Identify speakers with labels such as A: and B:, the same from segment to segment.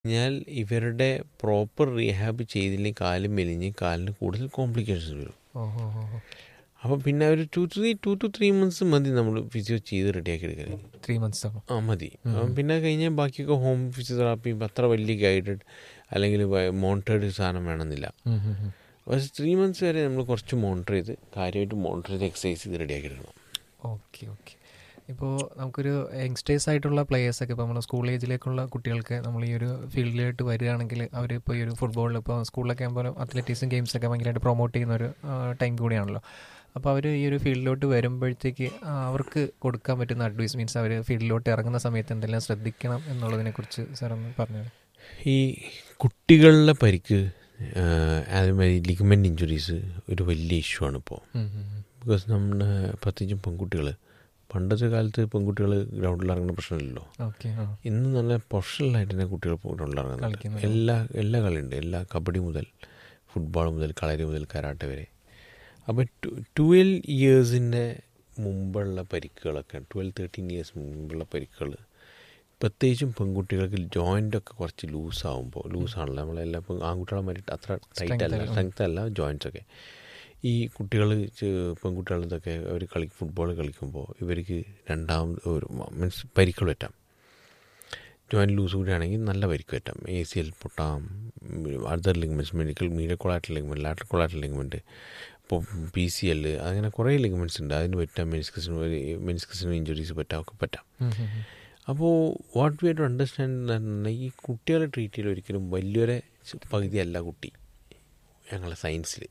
A: കഴിഞ്ഞാൽ ഇവരുടെ proper rehab ചെയ്തില്ലെങ്കിൽ കാല് മെലിഞ്ഞ് കാലിന് കൂടുതൽ കോംപ്ലിക്കേഷൻസ് വരും
B: ഓഹോ
A: അപ്പോൾ പിന്നെ ഒരു two three two two three months മതി നമ്മൾ ഫിസിയോ ചെയ്ത് റെഡിയാക്കി എടുക്കാൻ
B: ത്രീ മന്ത്സ് ആകും
A: ആ മതി അപ്പം പിന്നെ കഴിഞ്ഞാൽ ബാക്കിയൊക്കെ ഹോം ഫിസിയോതെറാപ്പി അത്ര വലിയ ഗൈഡഡ് അല്ലെങ്കിൽ മോണിറ്റേഡ് സാധനം വേണമെന്നില്ല പക്ഷേ ത്രീ മന്ത്സ് വരെ നമ്മൾ കുറച്ച് മോണിറ്റർ ചെയ്ത് കാര്യമായിട്ട് മോണിറ്റർ ചെയ്ത് എക്സസൈസ് ചെയ്ത് റെഡിയാക്കി എടുക്കണം
B: ഓക്കെ ഓക്കെ ഇപ്പോൾ നമുക്കൊരു യങ്സ്റ്റേഴ്സ് ആയിട്ടുള്ള പ്ലേയേഴ്സൊക്കെ ഇപ്പോൾ നമ്മൾ സ്കൂൾ ഏജിലേക്കുള്ള കുട്ടികൾക്ക് നമ്മൾ ഈ ഒരു ഫീൽഡിലോട്ട് വരികയാണെങ്കിൽ അവർ ഇപ്പോൾ ഈ ഒരു ഫുട്ബോളിൽ ഇപ്പോൾ സ്കൂളിലൊക്കെ ആകുമ്പോൾ അത്ലറ്റിക്സും ഗെയിംസൊക്കെ ഭയങ്കരമായിട്ട് പ്രൊമോട്ട് ചെയ്യുന്ന ഒരു ടൈം കൂടിയാണല്ലോ അപ്പോൾ അവർ ഈ ഒരു ഫീൽഡിലോട്ട് വരുമ്പോഴത്തേക്ക് ആ, അവർക്ക് കൊടുക്കാൻ പറ്റുന്ന അഡ്വൈസ് മീൻസ് അവർ ഫീൽഡിലോട്ട് ഇറങ്ങുന്ന സമയത്ത് എന്തെല്ലാം ശ്രദ്ധിക്കണം എന്നുള്ളതിനെക്കുറിച്ച് സാർ ഒന്ന് പറഞ്ഞു
A: ഈ കുട്ടികളുടെ പരിക്ക് അതുമാതിരി ലിഗമെൻ്റ് ഇഞ്ചുറീസ് ഒരു വലിയ ഇഷ്യൂ ആണ് ഇപ്പോൾ ബിക്കോസ് നമ്മുടെ പ്രത്യേകിച്ചും പെൺകുട്ടികൾ പണ്ടത്തെ കാലത്ത് പെൺകുട്ടികൾ ഗ്രൗണ്ടിൽ ഇറങ്ങുന്ന പ്രശ്നമില്ലല്ലോ
B: ഓക്കെ ആ
A: ഇന്ന് നല്ല പ്രൊഫഷണലായിട്ട് തന്നെ കുട്ടികൾ ഗ്രൗണ്ടിൽ ഇറങ്ങുന്നുണ്ട്
B: കളിക്കുന്നുണ്ട്.
A: എല്ലാ എല്ലാ കളിയുണ്ട് എല്ലാ കബഡി മുതൽ ഫുട്ബോൾ മുതൽ കളരി മുതൽ കരാട്ടെ വരെ അപ്പോൾ ട്വൽവ് ഇയേഴ്സിൻ്റെ മുമ്പുള്ള പരിക്കുകളൊക്കെ ട്വൽവ് തേർട്ടീൻ ഇയേഴ്സ് മുമ്പുള്ള പരിക്കുകൾ പ്രത്യേകിച്ചും പെൺകുട്ടികൾക്ക് ജോയിൻ്റൊക്കെ കുറച്ച് ലൂസാകുമ്പോൾ ലൂസാണല്ലോ നമ്മളെല്ലാം ഇപ്പം ആൺകുട്ടികളെ മാറിയിട്ട് അത്ര ടൈറ്റ് അല്ല
B: അല്ല.
A: സ്ട്രെങ്ത് അല്ല ജോയിൻറ്റ്സ് ഒക്കെ ഈ കുട്ടികൾ പെൺകുട്ടികൾ ഇതൊക്കെ അവർ കളി ഫുട്ബോൾ കളിക്കുമ്പോൾ ഇവർക്ക് രണ്ടാമത് ഒരു മീൻസ് പരിക്കൾ പറ്റാം ജോയിൻറ്റ് ലൂസ് കൂടിയാണെങ്കിൽ നല്ല പരിക്ക് പറ്റാം എ സി എൽ പൊട്ടാം other ligaments medical medial collateral ligament lateral collateral ligament ഇപ്പോൾ പി സി എൽ അങ്ങനെ കുറേ ലിഗ്മെൻറ്റ്സ് ഉണ്ട് അതിന് പറ്റാം മെനിസ്കസിന് മെനിസ്കസിന് ഇഞ്ചുറീസ് പറ്റാം ഒക്കെ പറ്റാം അപ്പോൾ വാട്ട് വി ടു അണ്ടർസ്റ്റാൻഡ് ഈ കുട്ടികളെ ട്രീറ്റ് ചെയ്യൽ ഒരിക്കലും വലിയൊരു പകുതിയല്ല കുട്ടി ഞങ്ങളെ സയൻസിൽ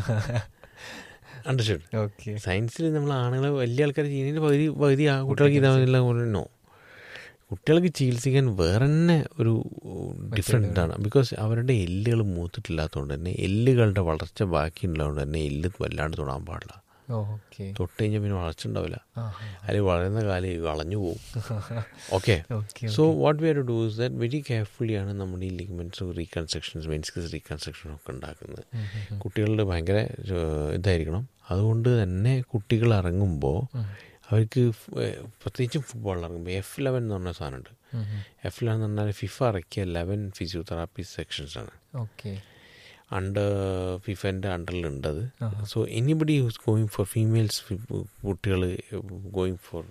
A: അണ്ടർസ്റ്റാൻഡ്
B: ഓക്കെ
A: സയൻസിൽ നമ്മൾ ആണുങ്ങളെ വലിയ ആൾക്കാർ ചെയ്യുന്നതിന് പകുതി പകുതി ആ കുട്ടികൾക്ക് ഇതാവില്ല നോ കുട്ടികൾക്ക് ചികിത്സിക്കാൻ വേറെ തന്നെ ഒരു ഡിഫറെൻ്റ് ആണ് ബിക്കോസ് അവരുടെ എല്ലുകൾ മൂത്തിട്ടില്ലാത്തതുകൊണ്ട് തന്നെ എല്ലുകളുടെ വളർച്ച ബാക്കിയുള്ളതുകൊണ്ട് തന്നെ എല്ല് വല്ലാണ്ട് തൊടാൻ പാടില്ല
B: ഓക്കെ
A: തൊട്ട് കഴിഞ്ഞാൽ പിന്നെ വളർച്ച ഉണ്ടാവില്ല അല്ലെങ്കിൽ വളരുന്ന കാലം വളഞ്ഞു പോകും okay
B: okay
A: so what we are to do is that very carefully ആണ് നമ്മുടെ ഈ ലിഗ്മെൻറ്റ്സ് റീകൺസ്ട്രക്ഷൻസ് മെൻസ്കസ് റീകൺസ്ട്രക്ഷനും ഒക്കെ ഉണ്ടാക്കുന്നത് കുട്ടികളുടെ ഭയങ്കര ഏഹ്, ഇതായിരിക്കണം അതുകൊണ്ട് തന്നെ കുട്ടികൾ ഇറങ്ങുമ്പോൾ അവർക്ക് ഫ്- ഏഹ്, പ്രത്യേകിച്ചും ഫുട്ബോളിൽ ഇറങ്ങുമ്പോൾ എഫ് ലെവൻ എന്ന് പറഞ്ഞ സാധനമുണ്ട് എഫ് ലെവൻ എന്ന് പറഞ്ഞാൽ ഫിഫ ഇറക്കിയ ലെവൻ ഫിസിയോതെറാപ്പി സെക്ഷൻസ് ആണ്
B: ഓക്കെ
A: അണ്ടർ ഫിഫൻ്റെ അണ്ടറിലുണ്ട് അത് so anybody who's going for females കുട്ടികൾ going for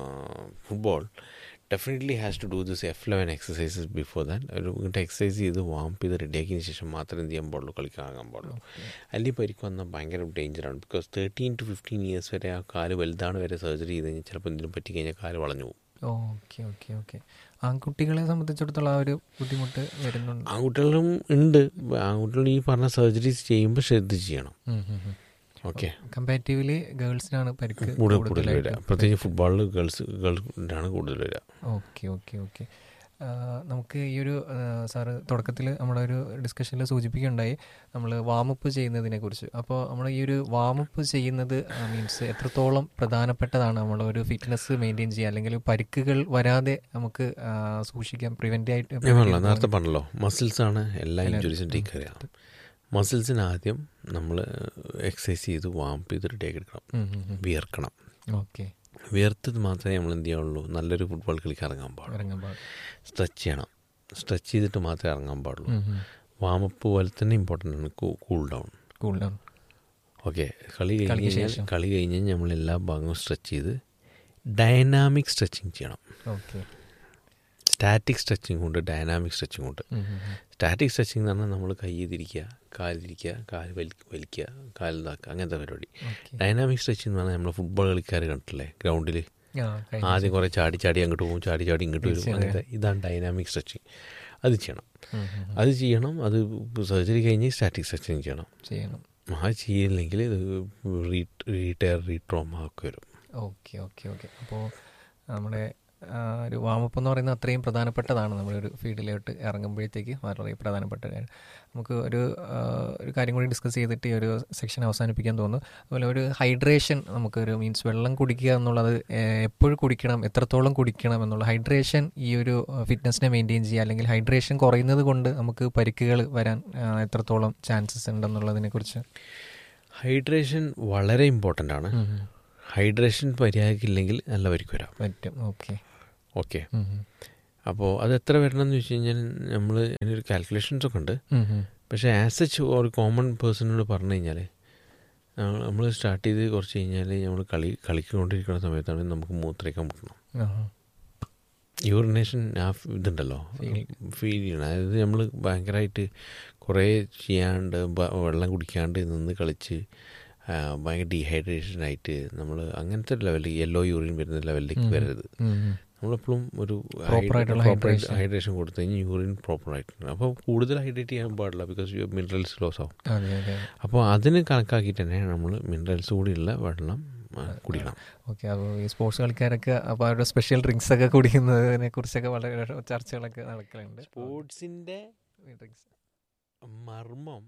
A: football definitely has to do this F eleven exercises before that ഒരു ഇങ്ങോട്ട് എക്സസൈസ് ചെയ്ത് വാംപ് ചെയ്ത് റെഡിയാക്കിയതിന് ശേഷം മാത്രമേ എന്ത് ചെയ്യാൻ പാടുള്ളൂ കളിക്കാൻ ഇറങ്ങാൻ പാടുള്ളൂ അല്ലെങ്കിൽ പരിക്ക് വന്നാൽ ഭയങ്കര ഡേഞ്ചറാണ് because thirteen to fifteen years വരെ ആ കാല് വലുതാണ് വരെ സർജറി ചെയ്ത് കഴിഞ്ഞാൽ ചിലപ്പോൾ എന്തെങ്കിലും പറ്റി കഴിഞ്ഞാൽ കാല് വളഞ്ഞു പോകും
B: ഓക്കെ ഓക്കെ ഓക്കെ ആൺകുട്ടികളെ സംബന്ധിച്ചിടത്തോളം ആ ഒരു ബുദ്ധിമുട്ട് വരുന്നുണ്ട്
A: ആൺകുട്ടികളും ഉണ്ട് ആൺകുട്ടികൾ ഈ പറഞ്ഞ സർജറീസ് ചെയ്യുമ്പോൾ ശ്രദ്ധിച്ച് ചെയ്യണം ഓക്കെ
B: കമ്പാരിറ്റീവ്ലി ഗേൾസിനാണ് പരിക്ക്
A: കൂടുതൽ കൂടുതൽ വരിക
B: കൂടുതലായിട്ട്
A: പ്രത്യേകിച്ച് ഫുട്ബോളിൽ ഗേൾസ് ഗേൾസിനാണ് കൂടുതൽ വരിക
B: ഓക്കെ ഓക്കെ ഓക്കെ നമുക്ക് ഈ ഒരു ആ, സാറ് തുടക്കത്തിൽ നമ്മളൊരു ഡിസ്കഷനിൽ സൂചിപ്പിക്കുകയുണ്ടായി നമ്മൾ വാമപ്പ് ചെയ്യുന്നതിനെ കുറിച്ച് അപ്പോൾ നമ്മൾ ഈ ഒരു വാമപ്പ് ചെയ്യുന്നത് മീൻസ് എത്രത്തോളം പ്രധാനപ്പെട്ടതാണ് നമ്മൾ ഒരു ഫിറ്റ്നസ് മെയിൻറ്റെയിൻ ചെയ്യുക അല്ലെങ്കിൽ പരിക്കുകൾ വരാതെ നമുക്ക് ആ, സൂക്ഷിക്കാൻ പ്രിവെൻ്റ് ആയിട്ട്
A: ഞാൻ പറഞ്ഞല്ലോ നേരത്തെ പറഞ്ഞല്ലോ മസിൽസ് ആണ് എല്ലാ ഇഞ്ചുറീസും ടേക്ക് അറിയാം മസിൽസിന് ആദ്യം നമ്മൾ എക്സസൈസ് ചെയ്ത് വാംപ് ചെയ്ത് റെഡിയാക്കി എടുക്കണം വിയർക്കണം
B: ഓക്കെ
A: വിയർത്തത് മാത്രമേ നമ്മൾ എന്ത് ചെയ്യാവുള്ളൂ നല്ലൊരു ഫുട്ബോൾ കളിക്കാൻ ഇറങ്ങാൻ പാടുള്ളൂ
B: ഇറങ്ങാൻ പാടില്ല
A: സ്ട്രെച്ച് ചെയ്യണം സ്ട്രെച്ച് ചെയ്തിട്ട് മാത്രമേ ഇറങ്ങാൻ പാടുള്ളൂ വാമപ്പ് പോലെ തന്നെ ഇമ്പോർട്ടൻ്റ് ആണ് cool down
B: cool down
A: okay കളി കഴിഞ്ഞ്
B: കളിക്ക്
A: കഴിഞ്ഞാൽ
B: ശേഷം.
A: കളി കഴിഞ്ഞ് കഴിഞ്ഞാൽ നമ്മൾ എല്ലാ ഭാഗവും സ്ട്രെച്ച് ചെയ്ത് ഡൈനാമിക് സ്ട്രെച്ചിങ് ചെയ്യണം
B: ഓക്കെ
A: സ്റ്റാറ്റിക് സ്ട്രെച്ചിങ് ഉണ്ട് ഡൈനാമിക് സ്ട്രെച്ചിങ് ഉണ്ട് സ്റ്റാറ്റിക് സ്ട്രെച്ചിങ് എന്ന് പറഞ്ഞാൽ നമ്മൾ കൈ ചെയ്തിരിക്കുക കാലിരിക്കുക കാല് വലി വലിക്കുക കാല് ഇതാക്കുക അങ്ങനത്തെ പരിപാടി
B: ഓക്കെ
A: ഡൈനാമിക് സ്ട്രെച്ചിങ് എന്ന് പറഞ്ഞാൽ നമ്മൾ ഫുട്ബോൾ കളിക്കാർ കണ്ടിട്ടില്ലേ ഗ്രൗണ്ടിൽ
B: ആ കഴിഞ്ഞ
A: ആദ്യം കുറേ ചാടി ചാടി അങ്ങോട്ട് പോകും ചാടി ചാടി ഇങ്ങോട്ട് വരും അങ്ങനത്തെ ഇതാണ് ഡൈനാമിക് സ്ട്രെച്ചിങ് അത് ചെയ്യണം
B: ഉം, ഉം, ഉം.
A: അത് ചെയ്യണം അത് സർജറി കഴിഞ്ഞ് സ്റ്റാറ്റിക് സ്ട്രെച്ചിങ് ചെയ്യണം
B: ചെയ്യണം
A: ആ ചെയ്യില്ലെങ്കിൽ ഇത് റീ റീടയർ റീട്രോമ ഒക്കെ വരും
B: ഓക്കെ ഓക്കെ ഓക്കെ അപ്പോൾ നമ്മുടെ ആ, ഒരു വാമപ്പ് എന്ന് പറയുന്നത് അത്രയും പ്രധാനപ്പെട്ടതാണ് നമ്മളൊരു ഫീൽഡിലോട്ട് ഇറങ്ങുമ്പോഴത്തേക്ക് വളരെ പ്രധാനപ്പെട്ട കാര്യം നമുക്ക് ഒരു ആ, ഒരു കാര്യം കൂടി ഡിസ്കസ് ചെയ്തിട്ട് ഈ ഒരു സെക്ഷൻ അവസാനിപ്പിക്കാൻ തോന്നുന്നു അതുപോലെ ഒരു ഹൈഡ്രേഷൻ നമുക്കൊരു മീൻസ് വെള്ളം കുടിക്കുക എന്നുള്ളത് എപ്പോഴും കുടിക്കണം എത്രത്തോളം കുടിക്കണം എന്നുള്ള ഹൈഡ്രേഷൻ ഈ ഒരു ഫിറ്റ്നസ്സിനെ മെയിൻറ്റെയിൻ ചെയ്യുക അല്ലെങ്കിൽ ഹൈഡ്രേഷൻ കുറയുന്നത് കൊണ്ട് നമുക്ക് പരിക്കുകൾ വരാൻ ആ, എത്രത്തോളം ചാൻസസ് ഉണ്ടെന്നുള്ളതിനെ കുറിച്ച്
A: ഹൈഡ്രേഷൻ വളരെ ഇമ്പോർട്ടൻ്റ് ആണ് ഹൈഡ്രേഷൻ മര്യാദക്കില്ലെങ്കിൽ നല്ല പരിക്ക് വരാം
B: പറ്റും ഓക്കെ
A: ഓക്കെ അപ്പോൾ അത് എത്ര വരണം എന്ന് വെച്ച് കഴിഞ്ഞാൽ നമ്മൾ അതിനൊരു കാൽക്കുലേഷൻസ് ഒക്കെ ഉണ്ട്
B: ഉം, ഉം.
A: പക്ഷേ ആസ് സച്ച് ഒരു കോമൺ പേഴ്സണോട് പറഞ്ഞു കഴിഞ്ഞാൽ നമ്മൾ സ്റ്റാർട്ട് ചെയ്ത് കുറച്ച് കഴിഞ്ഞാൽ നമ്മൾ കളി കളിക്കൊണ്ടിരിക്കുന്ന സമയത്താണ് നമുക്ക് മൂത്രയ്ക്കാൻ മുട്ടണം
B: ആഹാ.
A: യൂറിനേഷൻ ആ ഫ് ഇതുണ്ടല്ലോ
B: Feel.
A: ഫീൽ ചെയ്യണം അതായത് നമ്മൾ ഭയങ്കരമായിട്ട് കുറേ ചെയ്യാണ്ട് ബ- വെള്ളം കുടിക്കാണ്ട് നിന്ന് കളിച്ച് ആ, ഭയങ്കര ഡീഹൈഡ്രേഷൻ ആയിട്ട് നമ്മൾ അങ്ങനത്തെ ലെവലിൽ യെല്ലോ യൂറിൻ വരുന്ന ലെവലിലേക്ക്
B: ഉം.
A: വരരുത്
B: ഉം, ഉം.
A: നമ്മളെപ്പോഴും ഒരു
B: Proper ആയിട്ടുള്ള hydration.
A: ഹൈഡ്രേഷൻ കൊടുത്തു കഴിഞ്ഞാൽ യൂറിൻ പ്രോപ്പർ ആയിട്ടുണ്ട് അപ്പോൾ കൂടുതൽ ഹൈഡ്രേറ്റ് ചെയ്യാൻ പാടില്ല ബിക്കോസ് മിനറൽസ് ലോസ് ആവും
B: അതെ അതെ
A: അപ്പോൾ അതിന് കണക്കാക്കിയിട്ട് തന്നെ നമ്മൾ മിനറൽസ് കൂടിയുള്ള വെള്ളം ആ, കുടിക്കണം
B: ഓക്കെ അപ്പോൾ ഈ സ്പോർട്സ് കളിക്കാരൊക്കെ അപ്പോൾ അവരുടെ സ്പെഷ്യൽ ഡ്രിങ്ക്സ് ഒക്കെ കുടിക്കുന്നതിനെ കുറിച്ചൊക്കെ വളരെ ചർച്ചകളൊക്കെ നടക്കലുണ്ട്
A: സ്പോർട്സിൻ്റെ
B: ഈ drinks.
A: മർമ്മം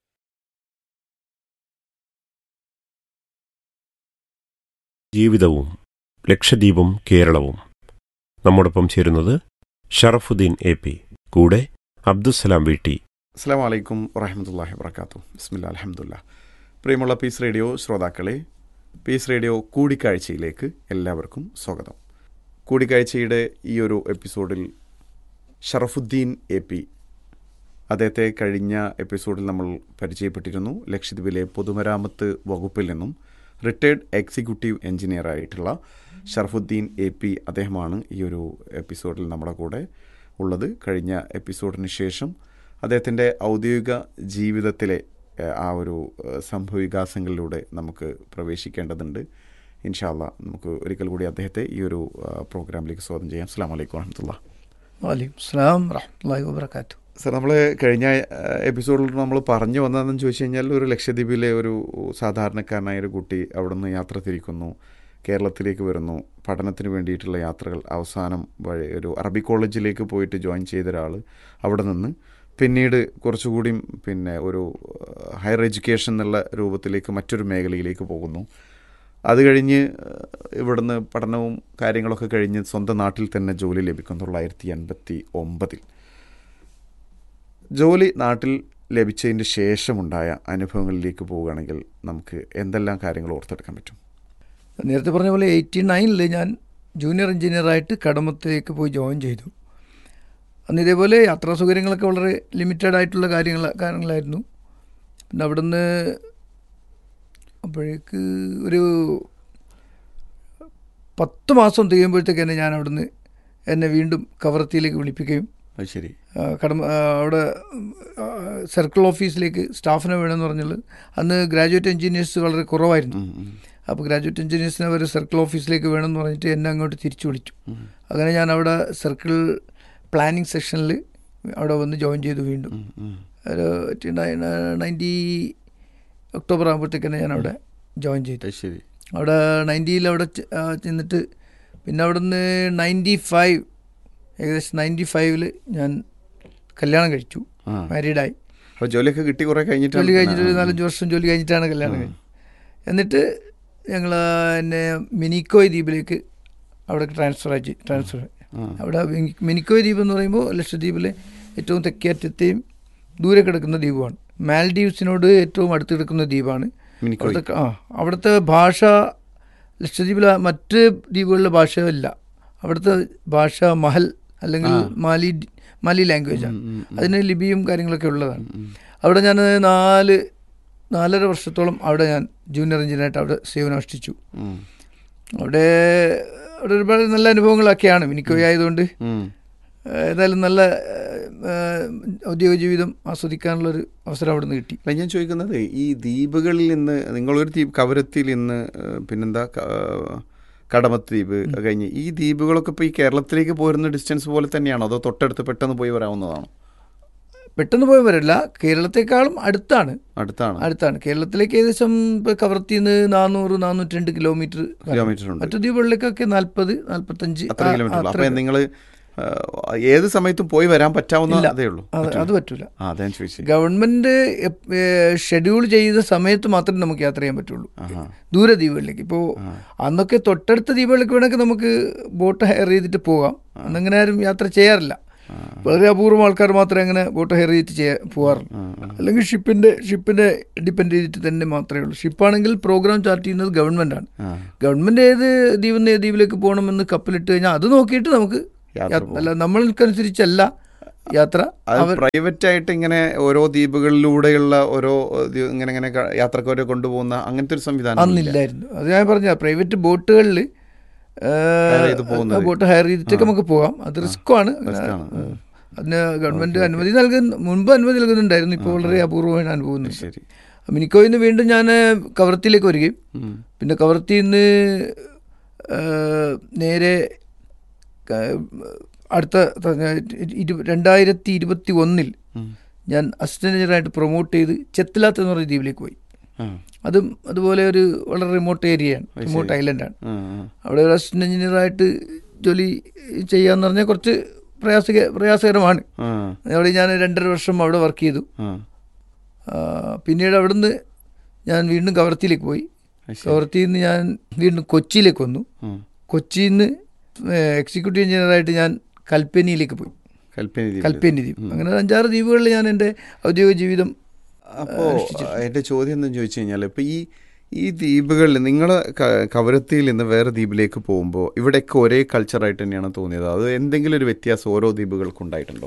C: ജീവിതവും ലക്ഷദ്വീപും കേരളവും നമ്മോടൊപ്പം ചേരുന്നത് ഷറഫുദ്ദീൻ എ പി കൂടെ അബ്ദുസലാം വീട്ടി
D: അസ്സാം വലൈക്കും വറഹമത്തല്ലാഹി വർക്കാത്തു ബിസ്മില്ല അലഹമുല്ല പ്രിയമുള്ള പീസ് റേഡിയോ ശ്രോതാക്കളെ പീസ് റേഡിയോ കൂടിക്കാഴ്ചയിലേക്ക് എല്ലാവർക്കും സ്വാഗതം കൂടിക്കാഴ്ചയുടെ ഈ ഒരു എപ്പിസോഡിൽ ഷറഫുദ്ദീൻ എ പി അദ്ദേഹത്തെ കഴിഞ്ഞ എപ്പിസോഡിൽ നമ്മൾ പരിചയപ്പെട്ടിരുന്നു ലക്ഷദ്വീപിലെ പൊതുമരാമത്ത് വകുപ്പിൽ നിന്നും റിട്ടയർഡ് എക്സിക്യൂട്ടീവ് എഞ്ചിനീയർ ആയിട്ടുള്ള ഷറഫുദ്ദീൻ എ പി അദ്ദേഹമാണ് ഈ ഒരു എപ്പിസോഡിൽ നമ്മുടെ കൂടെ ഉള്ളത് കഴിഞ്ഞ എപ്പിസോഡിന് ശേഷം അദ്ദേഹത്തിൻ്റെ ഔദ്യോഗിക ജീവിതത്തിലെ ഏഹ്, ആ ഒരു ഏഹ്, സംഭവവികാസങ്ങളിലൂടെ നമുക്ക് പ്രവേശിക്കേണ്ടതുണ്ട് ഇൻഷാല്ല നമുക്ക് ഒരിക്കൽ കൂടി അദ്ദേഹത്തെ ഈ ഒരു ഏഹ്, പ്രോഗ്രാമിലേക്ക് സ്വാഗതം ചെയ്യാം അസ്സാം വലൈക്കും വറഹമത്തുള്ള
E: വലൈക്കും സ്ലാം റഹ്മത്തുള്ളാഹി വബർക്കാത്തു
D: സർ നമ്മൾ കഴിഞ്ഞ ഏഹ്, എപ്പിസോഡിൽ നമ്മൾ പറഞ്ഞു വന്നതെന്ന് ചോദിച്ചു കഴിഞ്ഞാൽ ഒരു ലക്ഷദ്വീപിലെ ഒരു സാധാരണക്കാരനായ ഒരു കുട്ടി അവിടെ നിന്ന് യാത്ര തിരിക്കുന്നു കേരളത്തിലേക്ക് വരുന്നു പഠനത്തിന് വേണ്ടിയിട്ടുള്ള യാത്രകൾ അവസാനം വഴി ഒരു അറബി കോളേജിലേക്ക് പോയിട്ട് ജോയിൻ ചെയ്ത ഒരാൾ അവിടെ നിന്ന് പിന്നീട് കുറച്ചുകൂടി പിന്നെ ഒരു ഏഹ്, ഹയർ എഡ്യൂക്കേഷൻ എന്നുള്ള രൂപത്തിലേക്ക് മറ്റൊരു മേഖലയിലേക്ക് പോകുന്നു അത് കഴിഞ്ഞ് ഏഹ്, ഇവിടുന്ന് പഠനവും കാര്യങ്ങളൊക്കെ കഴിഞ്ഞ് സ്വന്തം നാട്ടിൽ തന്നെ ജോലി ലഭിക്കും തൊള്ളായിരത്തി എൺപത്തി ഒമ്പതിൽ ജോലി നാട്ടിൽ ലഭിച്ചതിന് ശേഷമുണ്ടായ അനുഭവങ്ങളിലേക്ക് പോവുകയാണെങ്കിൽ നമുക്ക് എന്തെല്ലാം കാര്യങ്ങൾ ഓർത്തെടുക്കാൻ പറ്റും
E: നേരത്തെ പറഞ്ഞ പോലെ എയ്റ്റി നയനിൽ ഞാൻ ജൂനിയർ എഞ്ചിനീയറായിട്ട് കടമത്തേക്ക് പോയി ജോയിൻ ചെയ്തു അന്ന് ഇതേപോലെ യാത്രാ സൗകര്യങ്ങളൊക്കെ വളരെ ലിമിറ്റഡ് ആയിട്ടുള്ള കാര്യങ്ങൾ കാര്യങ്ങളായിരുന്നു പിന്നെ അവിടുന്ന് അപ്പോഴേക്ക് ഒരു പത്ത് മാസം തികയുമ്പോഴത്തേക്ക് തന്നെ ഞാൻ അവിടുന്ന് എന്നെ വീണ്ടും കവറത്തിയിലേക്ക് വിളിപ്പിക്കുകയും
D: അത് ശരി
E: ആ, കടമ ആ, അവിടെ ആ, സർക്കിൾ ഓഫീസിലേക്ക് സ്റ്റാഫിനെ വേണമെന്ന് പറഞ്ഞുള്ളത് അന്ന് ഗ്രാജുവേറ്റ് എഞ്ചിനീയേഴ്സ് വളരെ കുറവായിരുന്നു
D: ഉം, ഉം,
E: അപ്പോൾ ഗ്രാജുവേറ്റ് എഞ്ചിനീയേഴ്സിനെ അവർ സർക്കിൾ ഓഫീസിലേക്ക് വേണമെന്ന് പറഞ്ഞിട്ട് എന്നെ അങ്ങോട്ട് തിരിച്ചു വിളിച്ചു
D: ഉം,
E: അങ്ങനെ ഞാൻ അവിടെ സർക്കിൾ പ്ലാനിങ് സെക്ഷനിൽ അവിടെ വന്ന് ജോയിൻ ചെയ്തു വീണ്ടും
D: ഉം, ഉം.
E: ഒരു നയൻറ്റി ഒക്ടോബർ ആകുമ്പോഴത്തേക്ക് തന്നെ ഞാൻ അവിടെ ജോയിൻ ചെയ്തു
D: അത് ശരി
E: അവിടെ നയൻറ്റിയിൽ അവിടെ ചെ- ആ, ചെന്നിട്ട് പിന്നെ അവിടുന്ന് നയൻറ്റി ഫൈവ് ഏകദേശം നയൻറ്റി ഫൈവിൽ ഞാൻ കല്യാണം കഴിച്ചു
D: ആ
E: മാരീഡായി
D: അപ്പോൾ ജോലിയൊക്കെ കിട്ടി കുറേ കഴിഞ്ഞിട്ട്
E: ജോലി കഴിഞ്ഞിട്ട് ഒരു നാലഞ്ച് വർഷം ജോലി കഴിഞ്ഞിട്ടാണ് കല്യാണം കഴിഞ്ഞത് എന്നിട്ട് ഞങ്ങൾ എന്നെ മിനിക്കോയ് ദ്വീപിലേക്ക് അവിടെ ട്രാൻസ്ഫർ ആക്കി ട്രാൻസ്ഫർ അവിടെ മിനി- മിനിക്കോയ് ദ്വീപ് എന്ന് പറയുമ്പോൾ ലക്ഷദ്വീപിലെ ഏറ്റവും തെക്കേറ്റത്തെയും ദൂരെ കിടക്കുന്ന ദ്വീപുമാണ് മാൽഡീവ്സിനോട് ഏറ്റവും അടുത്ത് കിടക്കുന്ന ദ്വീപാണ്
D: മിനിക്കോയ്
E: അവിടുത്തെ ആ അവിടുത്തെ ഭാഷ ലക്ഷദ്വീപിലെ മറ്റ് ദ്വീപുകളിലെ ഭാഷയല്ല അവിടുത്തെ ഭാഷ മഹൽ അല്ലെങ്കിൽ മാലി മാലി ലാംഗ്വേജാണ് അതിന് ലിപിയും കാര്യങ്ങളൊക്കെ ഉള്ളതാണ് അവിടെ ഞാൻ നാല് നാലര വർഷത്തോളം അവിടെ ഞാൻ ജൂനിയർ എഞ്ചിനീയറായിട്ട് അവിടെ സേവനമനുഷ്ഠിച്ചു
D: ഉം,
E: അവിടെ അവിടെ ഒരുപാട് നല്ല അനുഭവങ്ങളൊക്കെയാണ് മിനിക്കോയി ആയതുകൊണ്ട്
D: ഉം.
E: ഏതായാലും നല്ല ഏഹ്, ഔദ്യോഗിക ജീവിതം ആസ്വദിക്കാനുള്ളൊരു അവസരം അവിടെ നിന്ന് കിട്ടി
D: അല്ല ഞാൻ ചോദിക്കുന്നത് ഈ ദ്വീപുകളിൽ നിന്ന് നിങ്ങളൊരു ദ്വീപ് കവരത്തിയിൽ നിന്ന് ഏഹ്, പിന്നെന്താ ക- ഏഹ്, കടമത്ത് ദ്വീപ് അത് കഴിഞ്ഞ് ഈ ദ്വീപുകളൊക്കെ ഇപ്പോൾ ഈ കേരളത്തിലേക്ക് പോരുന്ന ഡിസ്റ്റൻസ് പോലെ തന്നെയാണോ അതോ തൊട്ടടുത്ത് പെട്ടെന്ന് പോയി വരാവുന്നതാണോ
E: പെട്ടെന്ന് പോയി വരില്ല കേരളത്തെക്കാളും അടുത്താണ്
D: അടുത്താണ്
E: അടുത്താണ് കേരളത്തിലേക്ക് ഏകദേശം ഇപ്പോൾ കവർത്തിൽ നിന്ന് നാനൂറ് നാനൂറ്റി രണ്ട് കിലോമീറ്റർ
D: കിലോമീറ്റർ ഉണ്ട്
E: മറ്റു ദ്വീപുകളിലേക്കൊക്കെ നാൽപ്പത് നാൽപ്പത്തഞ്ച്
D: അത്ര
E: ആ-
D: കിലോമീറ്റർ ഉള്ളൂ
E: അത്ര
D: അപ്പോൾ നിങ്ങൾ ഏത് സമയത്തും പോയി വരാൻ പറ്റാവുന്ന
E: ഇല്ല.
D: അതേ ഉള്ളൂ
E: അത്
D: പറ്റില്ല.
E: അത് പറ്റൂല
D: ആ അതാ ഞാൻ ചോദിച്ചത്
E: ഗവൺമെന്റ് ഷെഡ്യൂൾ ചെയ്ത സമയത്ത് മാത്രമേ നമുക്ക് യാത്ര ചെയ്യാൻ പറ്റുള്ളൂ
D: ആഹാ.
E: ദൂരെ ദ്വീപുകളിലേക്ക് ഇപ്പോൾ
D: ആ.
E: അന്നൊക്കെ തൊട്ടടുത്ത ദ്വീപുകളിലേക്ക് വേണമെങ്കിൽ നമുക്ക് ബോട്ട് ഹയർ ചെയ്തിട്ട് പോകാം അന്നങ്ങനെ ആരും യാത്ര ചെയ്യാറില്ല
D: ആ.
E: വളരെ അപൂർവം ആൾക്കാർ മാത്രമേ അങ്ങനെ ബോട്ട് ഹയർ ചെയ്തിട്ട് ചെയ്യാ പോകാറുള്ളൂ
D: ആ, ആ.
E: അല്ലെങ്കിൽ ഷിപ്പിന്റെ ഷിപ്പിനെ ഡിപ്പെൻഡ് ചെയ്തിട്ട് തന്നെ മാത്രമേ ഉള്ളൂ ഷിപ്പാണെങ്കിൽ പ്രോഗ്രാം ചാർട്ട് ചെയ്യുന്നത് ഗവൺമെന്റ് ആണ്
D: ആ.
E: ഗവൺമെന്റ് ഏത് ദ്വീപിൽ നിന്ന് ഏത് ദ്വീപിലേക്ക് പോകണമെന്ന് കപ്പലിട്ട് കഴിഞ്ഞാൽ അത് നോക്കിയിട്ട് നമുക്ക്
D: യാത്ര
E: യാ- അല്ല നമ്മൾക്കനുസരിച്ചല്ല യാത്ര
D: അത്
E: അവർ
D: പ്രൈവറ്റ് ആയിട്ട് ഇങ്ങനെ ഓരോ ദ്വീപുകളിലൂടെയുള്ള ഓരോ ദി- ഇങ്ങനെ ഇങ്ങനെ ക- യാത്രക്കാരെ കൊണ്ടുപോകുന്ന അങ്ങനത്തെ ഒരു സംവിധാനം ഇല്ല.
E: അന്നില്ലായിരുന്നു അത് ഞാൻ പറഞ്ഞ പ്രൈവറ്റ് ബോട്ടുകളിൽ
D: ചെയ്ത് പോകുന്നത്.
E: ബോട്ട് ഹയർ ചെയ്തിട്ടൊക്കെ നമുക്ക് പോകാം അത് റിസ്ക്കാണ്
D: risk ആണ്. ഉം.
E: അതിന് ഗവൺമെന്റ് അനുമതി നൽകുന്ന മുൻപ് അനുമതി നൽകുന്നുണ്ടായിരുന്നു ഇപ്പോൾ വളരെ അപൂർവമാണ് അനുഭവം
D: ശരി
E: മിനിക്കോയിൽ നിന്ന് വീണ്ടും ഞാൻ കവർത്തിയിലേക്ക് വരികയും
D: ഉം.
E: പിന്നെ കവർത്തിയിൽ നിന്ന് നേരെ ക- അടുത്ത ഇരു- രണ്ടായിരത്തി ഇരുപത്തി ഒന്നിൽ
D: ഉം.
E: ഞാൻ അസിസ്റ്റന്റ് എഞ്ചിനീയറായിട്ട് പ്രൊമോട്ട് ചെയ്ത് ചെത്തിലാത്ത് എന്ന് പറയുന്ന ദ്വീപിലേക്ക് പോയി
D: ആ.
E: അതും അതുപോലെ ഒരു വളരെ റിമോട്ട് ഏരിയയാണ് റിമോട്ട് ഐലൻഡാണ്
D: ആ, ആ.
E: അവിടെ ഒരു അസിസ്റ്റന്റ് എഞ്ചിനീയറായിട്ട് ജോലി ചെയ്യാന്ന് പറഞ്ഞാൽ കുറച്ച് പ്രയാസക പ്രയാസകരമാണ്
D: ആ.
E: അവിടെ ഞാൻ രണ്ടര വർഷം അവിടെ വർക്ക് ചെയ്തു
D: ആ.
E: ആ, പിന്നീട് അവിടുന്ന് ഞാൻ വീണ്ടും കവർത്തിയിലേക്ക് പോയി
D: അത് ശരി.
E: കവർത്തിയിൽ നിന്ന് ഞാൻ വീണ്ടും കൊച്ചിയിലേക്ക് വന്നു
D: ഉം.
E: കൊച്ചിയിൽ നിന്ന് എക്സിക്യൂട്ടീവ് എഞ്ചിനീയറായിട്ട് ഞാൻ കൽപ്പനിയിലേക്ക് പോയി
D: കൽപ്പന ദ്വീപില്.
E: കൽപ്പനി ദ്വീപ് അങ്ങനെ ഒരു അഞ്ചാറ് ദ്വീപുകളിൽ ഞാൻ എൻ്റെ ഔദ്യോഗിക ജീവിതം
D: അപ്പോൾ എൻ്റെ ചോദ്യം എന്താണെന്ന് ചോദിച്ചു കഴിഞ്ഞാൽ ഇപ്പോൾ ഈ ഈ ദ്വീപുകളിൽ നിങ്ങൾ കവരത്തിയിൽ നിന്ന് വേറെ ദ്വീപിലേക്ക് പോകുമ്പോൾ ഇവിടെയൊക്കെ ഒരേ കൾച്ചറായിട്ട് തന്നെയാണ് തോന്നിയത് അത് എന്തെങ്കിലും ഒരു വ്യത്യാസം ഓരോ ദ്വീപുകൾക്കും ഉണ്ടായിട്ടുണ്ടോ